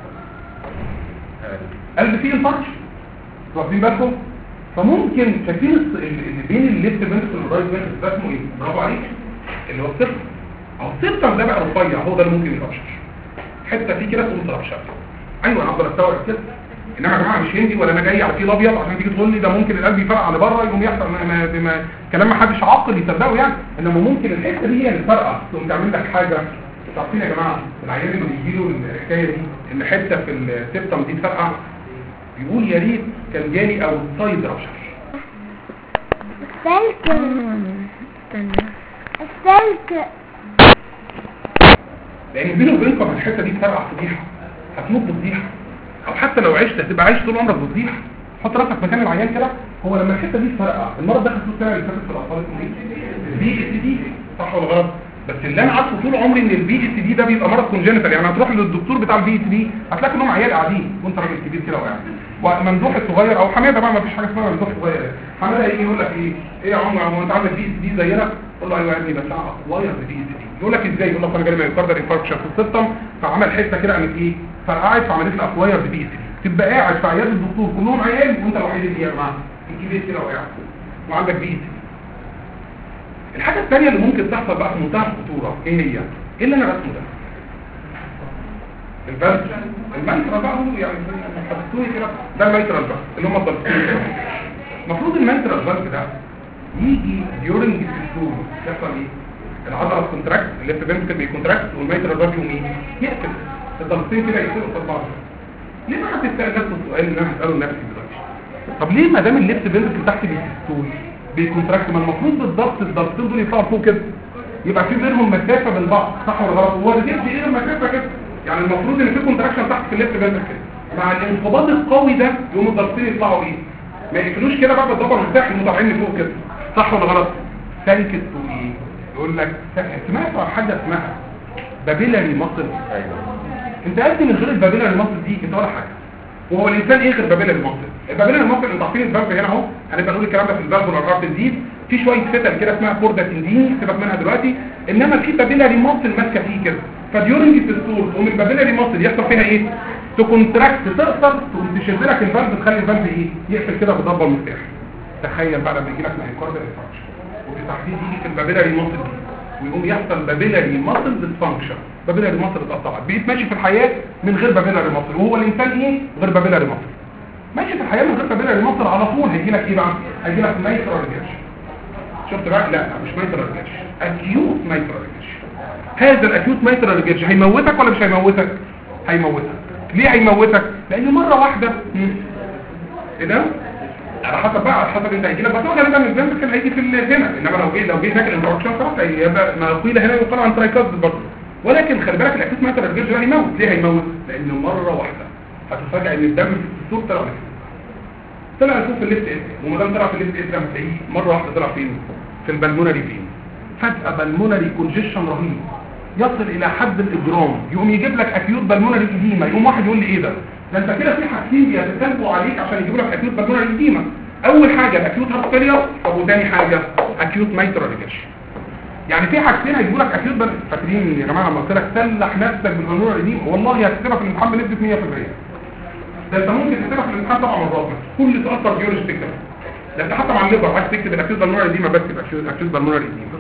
قلب فيه انفاركشن واخدين بالكم فممكن شايفين الص- ال- اللي بين الليفت فنتركل والرايت فنتركل ده اسمه ايه برافو عليك اللي هو السيرتم او السيرتم ده بقى رفيع هو ده اللي ممكن يرابشر حته فيه كده تقوم ترابشر ايوه انا اقدر استوعب كده انما يا جماعه مش هندي ولا انا جاي على فيل ابيض عشان تيجي تقول لي ده ممكن القلب يفرقع لبره يقوم يحصل ما ما ما كلام ما حدش عاقل يصدقه يعني انما ممكن الحته دي هي اللي فرقع تقوم تعمل لك حاجه عارفين يا جماعه العيان اللي بيجي له الحكايه دي ان حته في السيبتم دي تفرقع بيقول يا ريت كان جالي او سايد رابشر السلك السلك لان بيني وبينكم الحته دي تفرقع فضيحه هتموت بفضيحه او حتى لو عشت هتبقى عايش طول عمرك بفضيحه حط راسك مكان العيان كده هو لما الحته دي تفرقع المرض ده خدوه السنه اللي فاتت في الاطفال اسمه ايه؟ بي اس دي صح ولا غلط؟ بس اللي انا عارفه طول عمري ان البي اس دي ده بيبقى مرض كونجنتال يعني هتروح للدكتور بتاع البي اس دي هتلاقي انهم عيال قاعدين وانت راجل كبير كده وقاعد وممدوح الصغير او حماده بقى ما فيش حاجه اسمها ممدوح صغير حماده هيجي يقول لك ايه ايه يا عمر هو انت عندك بي اس دي زينا تقول له ايوه يا ابني بس انا اكواير بي اس دي يقول لك ازاي يقول لك انا جالي مايوكاردال انفاركشن في السيستم فعمل حته كده قامت ايه فرقعت فعملت لي اكواير بي اس دي تبقى قاعد في عياده الدكتور كلهم عيال وانت الوحيد اللي قاعد معاهم الكبير كده وقاعد وعندك بي اس دي الحاجة الثانية اللي ممكن تحصل بقى في منتهى الخطورة ايه هي؟ ايه اللي انا رسمه ده؟ البلد الميترا بقى هو يعني حطوني كده ده الميترا بقى اللي هم الضلفين كده المفروض الميترا البلد ده يجي ديورنج الدستور يحصل ايه؟ العضلة كونتراكت الليفت فينتكل بيكونتراكت والميترا البلد يقوم ايه؟ يقفل الضلفين كده يقفلوا قصاد بعض ليه ما حد يسأل نفسه السؤال اللي انا هسأله لنفسي دلوقتي؟ طب ليه ما دام الليفت فينتكل تحت بيكستول بيكونتراكت ما المفروض بالضبط الضغطين دول يطلعوا فوق كده يبقى في بينهم مسافه بين بعض صح ولا غلط هو دي ايه المسافه كده يعني المفروض ان في كونتراكشن تحت في الليفت فينتر كده مع الانقباض القوي ده يقوم الضغطين يطلعوا ايه ما يقفلوش كده بقى بالضبط المفتاح يقوموا طالعين لفوق كده صح ولا غلط ثانك ايه يقول لك سمعت عن حاجه اسمها بابيلاري مصل ايوه انت قد من غير البابيلاري مصل دي انت ولا حاجه وهو الانسان ايه غير بابيلاري مصل البابيلاري مصل انتوا عارفين الفالف هنا اهو هنبقى نقول الكلام ده في الفالف والارهاب تزيد في شويه فتل كده اسمها كوردا تندين سيبك منها دلوقتي انما في بابيلاري مصل ماسكه فيه كده فديورنج الدستور تقوم البابيلاري مصل يحصل فيها ايه تكونتراكت تقصر تقوم تشد لك الفالف تخلي الفالف ايه يقفل كده بضربه المفتاح تخيل بقى لما يجي لك مايكارد انفاركشن وبالتحديد يجي في البابيلاري مصل دي ويقوم يحصل بابيلاري ماسل ديسفانكشن بابيلاري ماسل اتقطعت بقيت ماشي في الحياه من غير بابيلاري ماسل وهو الانسان ايه غير بابيلاري ماسل ماشي في الحياه من غير بابيلاري ماسل على طول هيجي لك ايه بقى هيجي لك مايكرو ريجرش شفت بقى لا مش مايكرو ريجرش اكيوت مايكرو ريجرش هذا الاكيوت مايكرو ريجرش هيموتك ولا مش هيموتك هيموتك ليه هيموتك لان مره واحده مم. ايه ده على حسب بقى على حسب انت هيجي لك بس هو غالبا الجنب كان هيجي في ال- هنا انما لو جه لو جه هناك الانتراكشن خلاص هيبقى ما قيل هنا يقال عن ترايكاز برضه ولكن خلي بالك الاكيوت ماتر الجيش ده هيموت ليه هيموت لانه مره واحده هتفاجئ ان الدم في الصوت طلع لفوق طلع لفوق في الليفت اتريم وما دام طلع في الليفت اتريم هتلاقيه مره واحده طلع فين في البلمونري فين فجاه بلمونري كونجيشن رهيب يصل الى حد الاجرام يقوم يجيب لك اكيوت بالمونري ايديما يقوم واحد يقول لي ايه ده ده انت كده في حاجتين بيتسلبوا عليك عشان يجيبوا لك اكيوت بالمونري ايديما اول حاجه الاكيوت هارت فيلير طب وثاني حاجه اكيوت مايترال ريجرش يعني في حاجتين هيجيبوا لك اكيوت بل... فاكرين يا جماعه لما قلت لك سلح نفسك بالبالمونري ايديما والله هتكتبها في الامتحان بنسبه 100% ده انت ممكن تكتبها في الامتحان سبع مرات بس. كل سؤال كارديولوجي تكتبها ده انت حتى مع الليبر عايز تكتب الاكيوت بالمونري ايديما بس يبقى اكيوت اكيوت بالمونري ايديما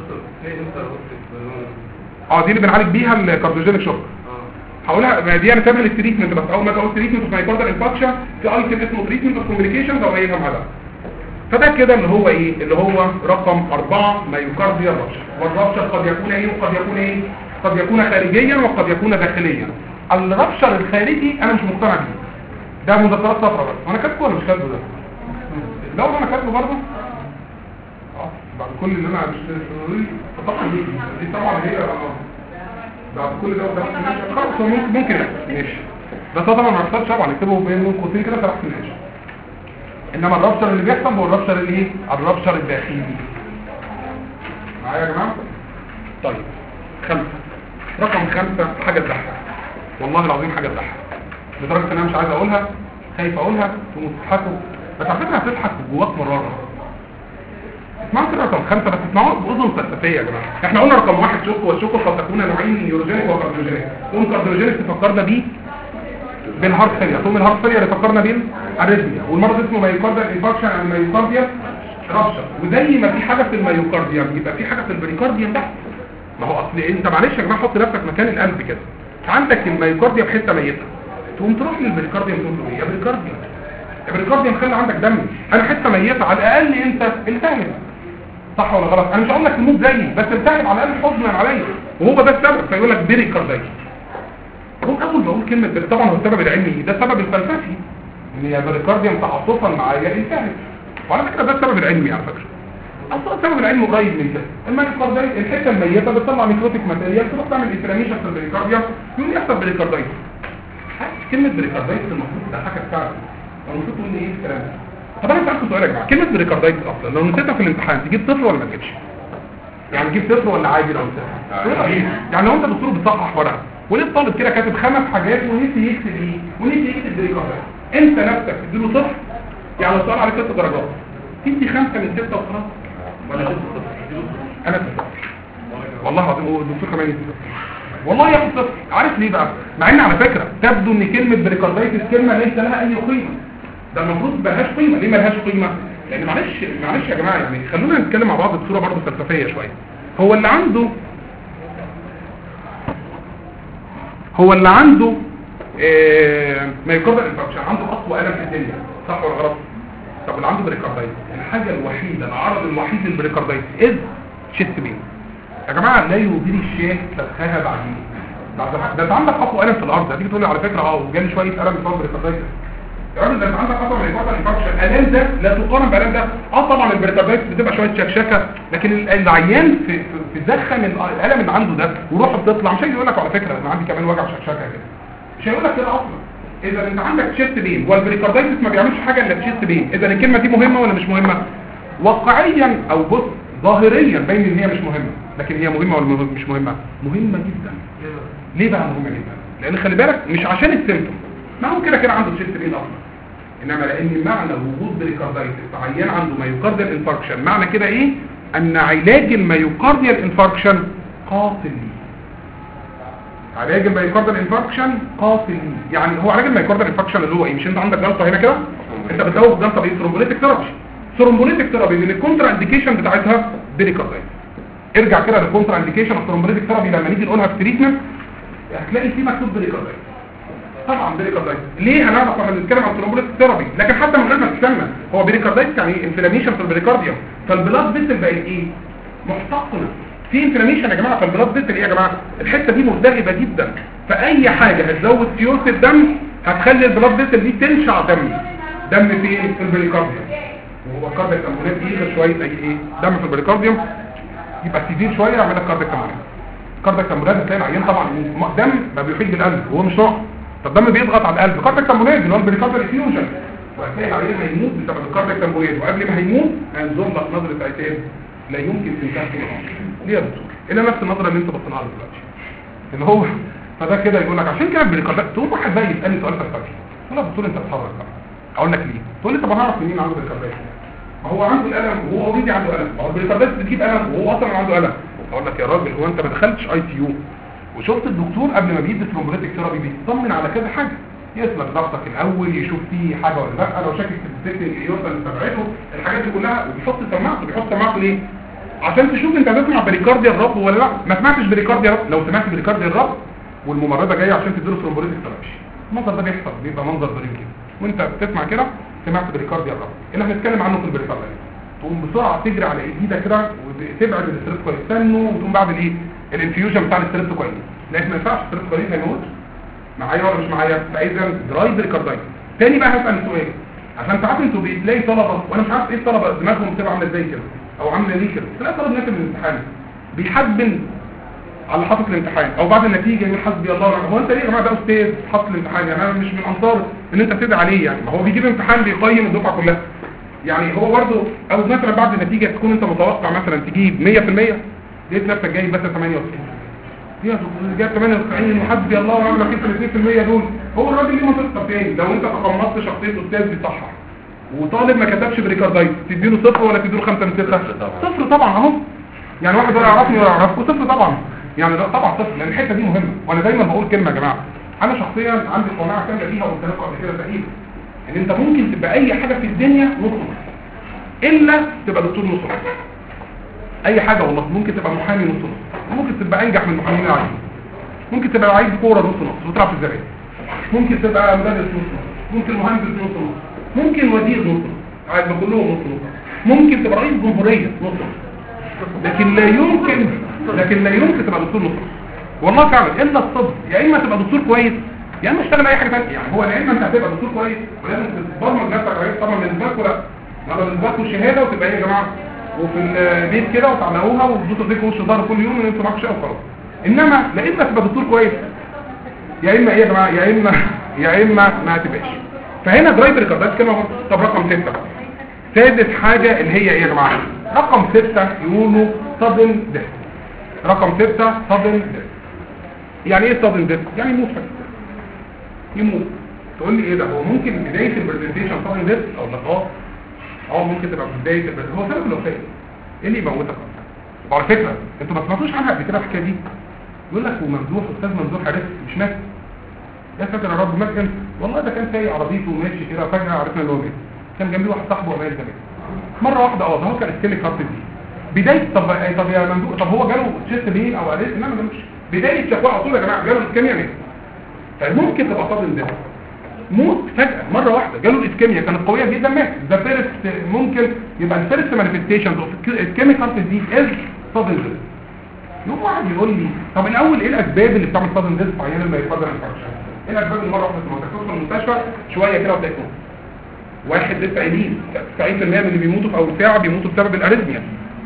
اه دي اللي بنعالج بيها الكارديوجينيك شوك هقولها ما دي انا سامع التريتمنت بس اول ما اجي اقول تريتمنت اوف مايكاردال انفكشن في ايتم اسمه تريتمنت اوف كوميونيكيشن او قايلها مع ده فده كده اللي هو ايه اللي هو رقم أربعة مايوكارديا رابشر والرابشر قد يكون ايه وقد يكون ايه قد يكون خارجيا وقد يكون داخليا الرابشر الخارجي انا مش مقتنع بيه ده مذكرات صفرا بس وانا كاتبه ولا مش كاتبه ده لو انا كاتبه برضه اه بعد كل اللي انا مش طبعا دي دي طبعا هي آه. بعد كل ده وده خلاص هو ممكن ممكن ماشي بس هو طبعا ما يحصلش طبعا نكتبه بين قوسين كده تحت ماشي انما الرابشر اللي بيحصل هو الرابشر اللي ايه الرابشر الداخلي معايا يا جماعه طيب خمسة رقم خمسة حاجة تضحك والله العظيم حاجة تضحك لدرجة ان انا مش عايز اقولها خايف اقولها تقوموا تضحكوا بس على فكرة هتضحك جواك مرارة اسمعوا كده رقم خمسة بس اسمعوا بأذن فلسفية يا جماعة احنا قلنا رقم واحد شوك والشوك قد تكون نوعين نيوروجينيك وكارديوجينيك قوم كارديوجينيك تفكرنا بيه بالهارت فيلير ثم الهارت فيلير فكرنا بيه الاريثميا والمرض اسمه مايوكاردال انفاركشن او مايوكارديا رابشر وزي ما في حاجه في المايوكارديوم يبقى في حاجه في البريكارديوم تحت ما هو اصل انت معلش يا جماعه حط نفسك مكان القلب كده عندك المايوكارديوم حته ميته تقوم تروح للبريكارديوم تقول له ايه يا بريكارديوم يا بريكارديوم خلي عندك دم انا حته ميته على الاقل انت التهب صح ولا غلط انا مش هقول لك تموت زيي بس التهب على الاقل حزنا عليا وهو ده السبب فيقول لك بريكارديوم هو اول ما اقول كلمه بر- طبعا هو السبب العلمي ده السبب الفلسفي ان يا بريكارديوم تعاطفا معايا انتهت وعلى فكره ده السبب العلمي على فكره اصلا السبب العلمي قريب من كده المايوكارديوم الحته الميته بتطلع ميكروتيك ماتيريال تروح تعمل انفلاميشن في البريكارديوم يقوم يحصل بريكارديوم كلمه بريكارديوم المفروض ده حاجه فعلا المفروض تقول لي ايه الكلام ده طب انا سالت سؤال يا جماعه كلمه بريكارديوم اصلا لو نسيتها في الامتحان تجيب صفر ولا ما تجيبش يعني تجيب صفر ولا عادي لو صفر صفر. يعني لو انت دكتور بتصحح ورقه وليه الطالب كده كاتب خمس حاجات ونسي يكتب ايه ونسي يكتب بريكاردايت انت نفسك تديله صفر يعني لو السؤال عليه ست درجات تدي خمسه من سته وخلاص ولا تدي صفر انا صفر والله العظيم هو الدكتور كمان يدي صفر والله ياخد صفر عارف ليه بقى مع ان على فكره تبدو ان كلمه بريكاردايتس كلمه ليس لها اي قيمه ده المفروض ملهاش قيمه ليه ملهاش قيمه لان معلش معلش يا جماعه يعني خلونا نتكلم مع بعض بصوره برضه فلسفيه شويه هو اللي عنده هو اللي عنده آه ما يقدر انفكشن عنده اقوى الم في الدنيا صح ولا غلط طب اللي عنده بريكاردايتس الحاجه الوحيده العرض الوحيد للبريكاردايتس از شيست بين يا جماعه لا يدير الشيخ تدخلها بعدين بعد ده انت عندك اقوى الم في الارض هتيجي تقول لي على فكره اه وجالي شويه الم بسبب بريكاردايتس يا راجل ده انت عندك اصلا ريكارد انفكشن الالام ده لا تقارن بالالام ده اه طبعا البريكاردايتس بتبقى شويه شكشكه لكن ال- العيان في في, في زخم ال- الالم اللي عنده ده وروحه بتطلع مش هيجي يقول لك على فكره انا عندي كمان وجع شكشكه كده مش هيقول لك كده اصلا اذا انت عندك تشيست بين والبريكاردايتس ما بيعملش حاجه الا تشيست بين اذا الكلمه دي مهمه ولا مش مهمه واقعيا او بص ظاهريا باين ان هي مش مهمه لكن هي مهمه ولا مه- مش مهمه مهمه جدا ليه بقى مهمه جدا لان خلي بالك مش عشان السيمتوم ما هو كده كده عنده تشيست بين اصلا انما لان معنى وجود بريكاردايتس عيان عنده مايوكارديال انفاركشن معنى كده ايه ان علاج المايوكارديال انفاركشن قاتل ليه علاج المايوكارديال انفاركشن قاتل ليه يعني هو علاج المايوكارديال انفاركشن اللي هو ايه مش انت عندك جلطه هنا كده انت بتدوب جلطه بايه ثرومبوليتيك ثيرابي ثرومبوليتيك ثيرابي من الكونترا انديكيشن بتاعتها بريكاردايتس ارجع كده للكونترا انديكيشن اوف ثرومبوليتيك ثيرابي لما نيجي نقولها في تريتمنت هتلاقي فيه مكتوب بريكاردايتس طبعا بريكاردايتس ليه هنعرف لما نتكلم عن ثرومبوليتيك ثيرابي لكن حتى من غير ما تستنى هو بريكاردايتس يعني انفلاميشن في البريكارديوم فالبلاد فيسل بقت ايه محتقنه في انفلاميشن يا جماعه فالبلاد فيسل ايه يا جماعه الحته دي ملتهبه جدا فاي حاجه هتزود سيوله الدم هتخلي البلاد فيسل دي تنشع دم دم فين في البريكارديوم وهو الكاردياك امبولات يغير شويه اي ايه دم في البريكارديوم يبقى سيفير شويه يعمل لك كاردياك امبولات كاردياك امبولات هتلاقي العيان طبعا دم ما بيحيط بالقلب وهو مش ناقص فالدم بيضغط على القلب كاردياك امبولات اللي هو البريكارديال افيوجن وهتلاقي العيان هيموت بسبب الكاردياك امبولات وقبل ما هيموت هينظر لك نظره عتاب لا يمكن تنتهي طول العمر ليه يا دكتور الا نفس النظره اللي انت بصينا لها دلوقتي اللي هو فده كده يقول لك عشان كده البريكارديال تقول واحد بقى يسالني سؤال فلسفي تقول له يا دكتور انت بتهرج بقى اقول لك ليه تقول لي طب انا اعرف منين عنده بريكارديال ما هو عنده الالم وهو اوريدي عنده الم ما هو البريكارديال بتجيب الم وهو اصلا عنده الم اقول لك يا راجل هو انت ما دخلتش اي سي يو وشفت الدكتور قبل ما بيدي ثرومبوليتيك ثيرابي بيطمن على كذا حاجه يسلك ضغطك الاول يشوف فيه حاجه ولا لا لو شاكك في السيتنج يوصل لتبعته الحاجات دي كلها وبيحط سماعته بيحط سماعته ليه عشان تشوف انت هتسمع بريكارديا الرب ولا لا ما سمعتش بريكارديا الرب لو سمعت بريكارديا الرب والممرضه جايه عشان تديله ثرومبوليتيك ثيرابي المنظر ده بيحصل بيبقى منظر ظريف كده وانت بتسمع كده سمعت بريكارديا الرب اللي هنتكلم عنه في البريكارديا تقوم بسرعه تجري على ايدك كده وتبعد الاستريبتوكوين تستنوا وتقوم بعد الايه الانفيوجن بتاع الاستريبتوكوين لكن ما ينفعش الاستريبتوكوين ما يموت معايا ولا مش معايا فاذا دراي بريكاردايت تاني بقى هسال سؤال عشان ساعات انتوا بتلاقي طلبه وانا مش عارف ايه الطلبه دماغهم بتبقى عامله ازاي كده او عامله ليه كده تلاقي طالب نازل من الامتحان بيحبن على حاطط الامتحان او بعد النتيجه يقول حسبي الله ونعم هو انت ليه يا جماعه ده استاذ حاطط الامتحان يعني انا مش من انصار ان انت تدعي عليه يعني ما هو بيجيب امتحان بيقيم الدفعه كلها يعني هو برضه او مثلا بعد النتيجه تكون انت متوقع مثلا تجيب 100% لقيت نفسك جايب بس 98 يا دكتور جاب 98 وحسبي الله ونعم الوكيل في ال 2% دول هو الراجل ليه منطقه تاني لو انت تقمصت شخصيه استاذ بيصحح وطالب ما كتبش بريكاردايت تديله صفر ولا تديله 5 من 6 صفر طبعا. صفر طبعا اهو يعني واحد ولا يعرفني ولا يعرفه صفر طبعا يعني لا طبعا صفر لان الحته دي مهمه وانا دايما بقول كلمه يا جماعه انا شخصيا عندي قناعه كامله فيها وقلت لكم قبل كده تقريبا ان انت ممكن تبقى اي حاجه في الدنيا نص نص الا تبقى دكتور نص نص اي حاجه والله ممكن تبقى محامي نص نص ممكن تبقى انجح من المحامين العاديين ممكن تبقى لعيب كوره نص نص وتلعب في الزمالك ممكن تبقى مدرس نص نص ممكن مهندس نص نص ممكن وزير نص نص عايز كلهم نص نص ممكن تبقى رئيس جمهوريه نص نص لكن لا يمكن لكن لا يمكن تبقى دكتور نص والله فعلا الا الطب يا اما تبقى دكتور كويس يا اما اشتغل اي حاجه ثانيه يعني هو يا اما انت هتبقى دكتور كويس ولازم تتبرمج نفسك عليه طبعا بالنسبه لكم لا انا بالنسبه لكم شهاده وتبقى ايه يا جماعه وفي البيت كده وتعلقوها وتبصوا فيكم وش ظهر كل يوم ان انتوا معاكم شقه وخلاص انما لا اما تبقى دكتور كويس يا اما ايه يا جماعه يا اما يا اما ما تبقاش فهنا درايفر كاردات كلمه واحدة. طب رقم 6 سادس حاجه اللي هي ايه يا جماعه رقم 6 يقولوا sudden death رقم ستة sudden death يعني ايه sudden death يعني يموت فجأة يموت تقول لي ايه ده هو ممكن بداية البرزنتيشن sudden death او لا اه اه ممكن تبقى بداية البرزنتيشن هو سبب الوفاة ايه اللي يموتك وعلى فكرة انتوا ما سمعتوش عنها قبل كده الحكاية دي يقول لك وممدوح استاذ ممدوح عرف مش مات يا فاكر يا رب مات كان والله ده كان سايق عربيته وماشي كده فجأة عرفنا ان هو مات كان جنبيه واحد صاحبه ومات زمان مرة واحدة اه ده هو كان اسكيميك هارت دي بداية طب طب يا ممدوح طب هو جاله تشيست ليه او اريس لا ما جالوش بداية شكوى على طول يا جماعة جاله اسكيميا مات فممكن تبقى صدم ده موت فجأة مرة واحدة جاله الاسكيميا كانت قوية جدا مات ده فيرست ممكن يبقى الفيرست مانيفستيشن اوف اسكيميك هارت دي از صدم ده يوم واحد يقول لي طب الاول ايه الاسباب اللي بتعمل صدمه ديسك في عيان الميوكاردال انفاركشن ايه الاسباب اللي مره واحده تبقى تدخل المستشفى شويه كده وتلاقي تموت واحد لسه قايلين 90% من اللي بيموتوا في اول ساعه بيموتوا بسبب الاريثميا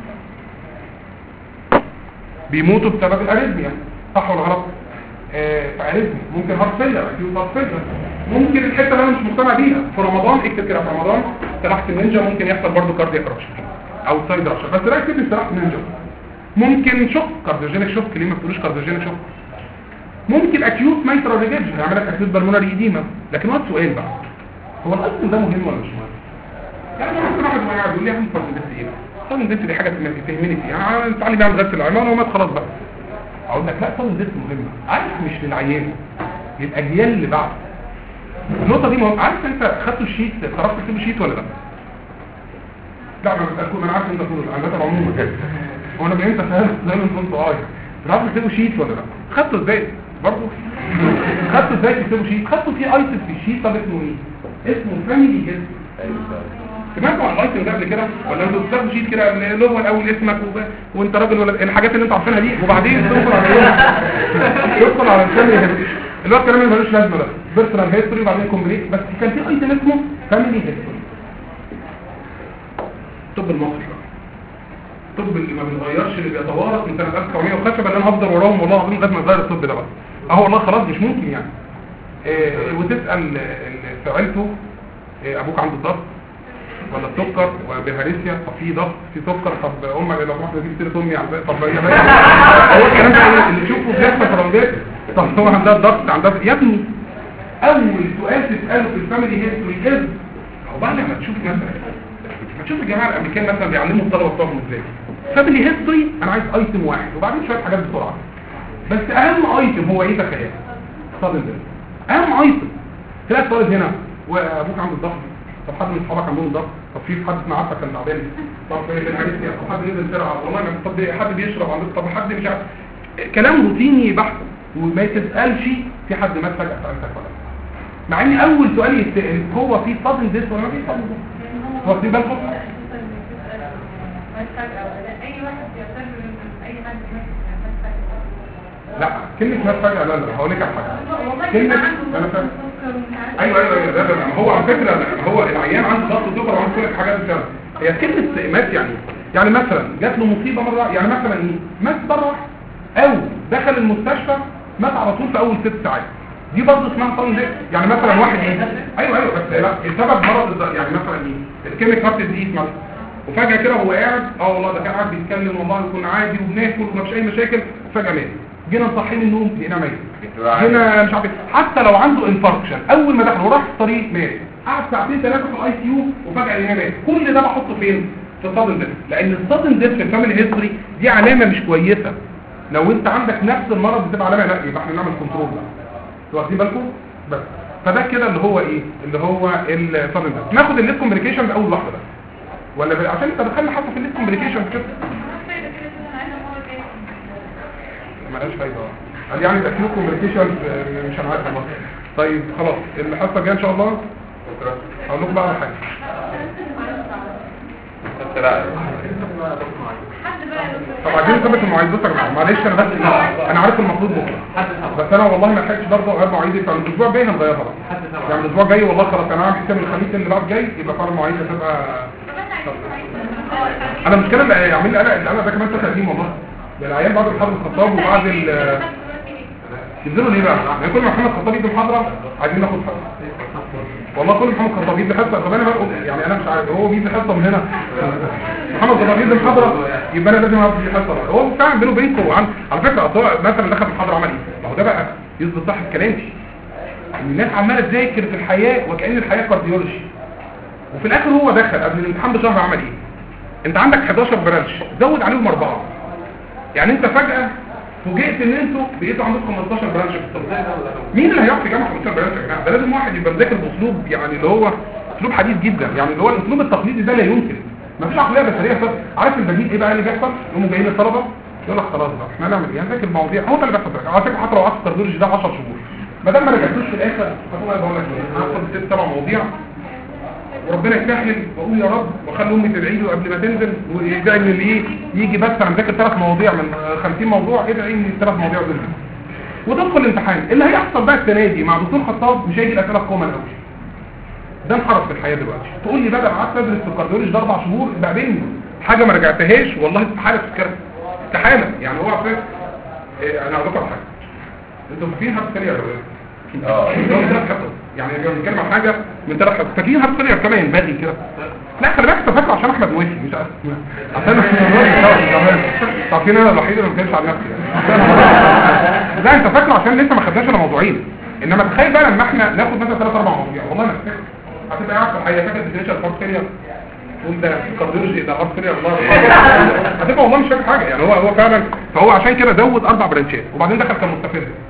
بيموتوا بسبب الاريثميا صح ولا غلط آه في اريثميا ممكن هارت فيلر اكيد هارت فيلر ممكن الحته اللي انا مش مقتنع بيها في رمضان اكتب كده في رمضان سلاحه النينجا ممكن يحصل برضه كاردياك رابشر او سايد رابشر بس لا اكتب سلاحه النينجا ممكن شوك كارديوجينيك شوك ليه ما بتقولوش كارديوجينيك شوك ممكن اكيوت مايترال ريجيرجن يعمل لك اكيوت بالمونري ايديما لكن هو السؤال بقى هو الاصل ده مهم ولا مش مهم يعني ممكن واحد ما يقعد يقول لي اهم فرد بس ايه صن ديت دي حاجه تهمني فيها يعني تعالي بيعمل غسل العمال ومات خلاص بقى اقول لك لا صن ديت مهمه عارف مش للعيان للاجيال اللي بعد النقطه دي مهمه عارف انت خدتوا الشيت قررت تكتبوا شيت ولا لا لا ما بتاكل انا عارف انت تقول عندك العموم هو انا امتى فاهم زي ما كنت قايل تعرفوا تكتبوا شيت ولا لا خدتوا ازاي برضه خدتوا ازاي تكتبوا شيت خدتوا في ايتم في الشيت طب اسمه ايه اسمه فاميلي جيست سمعتوا عن الايتم ده قبل كده ولا انتوا بتاخدوا شيت كده اللي هو الاول اسمك وب... وانت راجل ولا الحاجات اللي انتوا عارفينها دي وبعدين تدخل على ايه تدخل على الفاميلي هيستوري اللي هو الكلام اللي ملوش لازمه ده بيرسونال هيستوري وبعدين كومبليت بس كان في ايتم اسمه فاميلي هيستوري طب المصري بقى الطب اللي ما بيتغيرش اللي بيتوارث من سنه 1905 بل انا هفضل وراهم والله العظيم لغايه ما يتغير الطب ده بقى اهو والله خلاص مش ممكن يعني إيه وتسال سؤالته إيه ابوك عنده ضغط ولا السكر وبهاريسيا طب في ضغط في سكر طب امك لو واحده تجيب سيره امي على طب يا باشا هو الكلام ده اللي تشوفه بيحصل في رمضان طب هو عندها ضغط عندها يا ابني اول سؤال تساله في الفاميلي هيستوري از هو بعد ما تشوف مثلا ما تشوف الجماعه الامريكان مثلا بيعلموا الطلبه بتوعهم ازاي فاميلي هيستوري انا عايز ايتم واحد وبعدين شويه حاجات بسرعه بس اهم ايتم هو ايه تخيل صادم ده اهم ايتم تلاقي الطالب هنا وابوك عنده الضغط طب حد من اصحابك عندهم ضغط طب في حد ما عارفك كان تعبان طب بالعريسيا طب حد نزل سرعه والله ما طب حد بيشرب عندك طب حد مش عارف كلام روتيني بحت وما تسالش في حد مات فجاه سالتك ولا مع ان اول سؤال يتسال هو في صدم ديس ولا ما في صدم ديس واخدين بالكم لا كلمة مات فجأة لا لا هقول لك على حاجة كلمة انا فاهم ايوه ايوه ايوه ده ده هو على فكرة هو العيان عنده ضغط وسكر وعنده كل الحاجات دي هي كلمة مات يعني يعني مثلا جات له مصيبة مرة يعني مثلا ايه مات مرة او دخل المستشفى مات على طول في اول ست ساعات دي برضه اسمها طن يعني مثلا واحد ايه ايوه ايوه بس لا السبب مرض يعني مثلا ايه الكيميك هارت ديزيز مثلا وفجأة كده هو قاعد اه والله ده كان قاعد بيتكلم والله يكون عادي وبناكل ومفيش اي مشاكل فجأة مات جينا نصحيه من النوم لقينا ميت هنا مش عارف إيه. حتى لو عنده انفاركشن اول ما دخل وراح في الطريق مات قعد ساعتين ثلاثه في الاي سي يو وفجاه لقينا مات كل ده بحطه فين في الصدن ده لان الصدن ده في الفاميلي هيستوري دي علامه مش كويسه لو انت عندك نفس المرض بتبقى علامه لا يبقى احنا نعمل كنترول بقى انتوا واخدين بالكم بس فده كده اللي هو ايه اللي هو الصدن ده ناخد الليت كومبليكيشن اول واحده بس ولا ب... عشان انت دخلنا حتى في الليت كومبليكيشن كده ملهاش فايده قال يعني تاكيد كومبليكيشن مش انا عارف والله طيب خلاص الحصه الجايه ان شاء الله هقول لكم بقى على حاجه بس لا طب عايزين نثبت المواعيد بصوا يا جماعه معلش انا بس انا عارف المفروض بكره بس انا والله ما لحقتش برضه غير مواعيدي فالاسبوع الجاي هنغيرها بقى يعني الاسبوع الجاي والله خلاص انا عامل حساب الخميس اللي بعد جاي يبقى فرق مواعيد هتبقى انا المشكله اللي يعمل لي قلق القلق ده كمان تقديم والله ده العيال بعد محمد الخطاب وبعد ال ينزلوا ليه بقى؟ يعني كل ما محمد الخطاب يجي محاضره عايزين ناخد حق والله كل محمد خطاب يدي حصه طب انا بقى يعني انا مش عارف هو بيدي حصه من هنا محمد خطاب يدي محاضره يبقى انا لازم ادي حصه بقى. هو فعلا بينه وبينكم عن على فكره أصل هو مثلا دخل محاضره عمل ايه ما هو ده بقى يثبت صح كلامي ان الناس عماله تذاكر في الحياه وكأن الحياه كارديولوجي وفي الاخر هو دخل قبل الامتحان بشهر عمل ايه انت عندك 11 برانش زود عليهم اربعه يعني انت فجاه فوجئت ان انتوا بقيتوا عندكم 15 برانش في الطب مين اللي هيعرف يجمع 15 برانش يا جماعه ده لازم واحد يبقى مذاكر باسلوب يعني اللي هو اسلوب حديث جدا يعني اللي هو الاسلوب التقليدي ده لا يمكن مفيش عقليه بشريه خالص عارف البديل ايه بقى اللي بيحصل يقوموا جايين الطلبه يقول لك خلاص بقى احنا هنعمل ايه هنذاكر مواضيع هو ده اللي بيحصل على فكره حتى لو قعدت الكارديولوجي ده 10 شهور ما دام ما رجعتوش في الاخر هتقول بقول لك ايه هاخد ست سبع مواضيع وربنا يسهل واقول يا رب واخلي امي تدعي له قبل ما تنزل ويدعي ان ايه يجي بس انا مذاكر ثلاث مواضيع من 50 موضوع ادعي ان الثلاث مواضيع دول وتدخل الامتحان اللي هيحصل بقى السنه دي مع دكتور خطاب مش هيجي الاسئله الكومن قوي ده انحرف في الحياه دلوقتي تقول لي بدل قعدت ادرس في الكارديولوجي ده اربع شهور بعدين حاجه ما رجعتهاش والله استحاله تفكر استحاله يعني هو عارف إيه انا هقول لكم على حاجه انتوا فاكرين هارت فيلير ولا ايه؟ اه من ثلاث حصص يعني لما بنتكلم عن حاجه من ثلاث حصص فاكرين هارت فيلير كما ينبغي كده لا خلي بالك انت فاكره عشان احمد موافي مش عارف عشان عارفين انا الوحيد اللي ما بتكلمش عن نفسي يعني. لا انت فاكره عشان لسه ما خدناش الا موضوعين انما تخيل بقى لما احنا ناخد مثلا ثلاث اربع مواضيع والله انا فاكر هتبقى قاعد في الحقيقه فاكر ديفينيشن هارت فيلير تقول ده كارديولوجي ده هارت فيلير الله هتبقى والله مش فاكر حاجه يعني هو هو فعلا فهو عشان كده زود اربع برانشات وبعدين دخل كان مستفز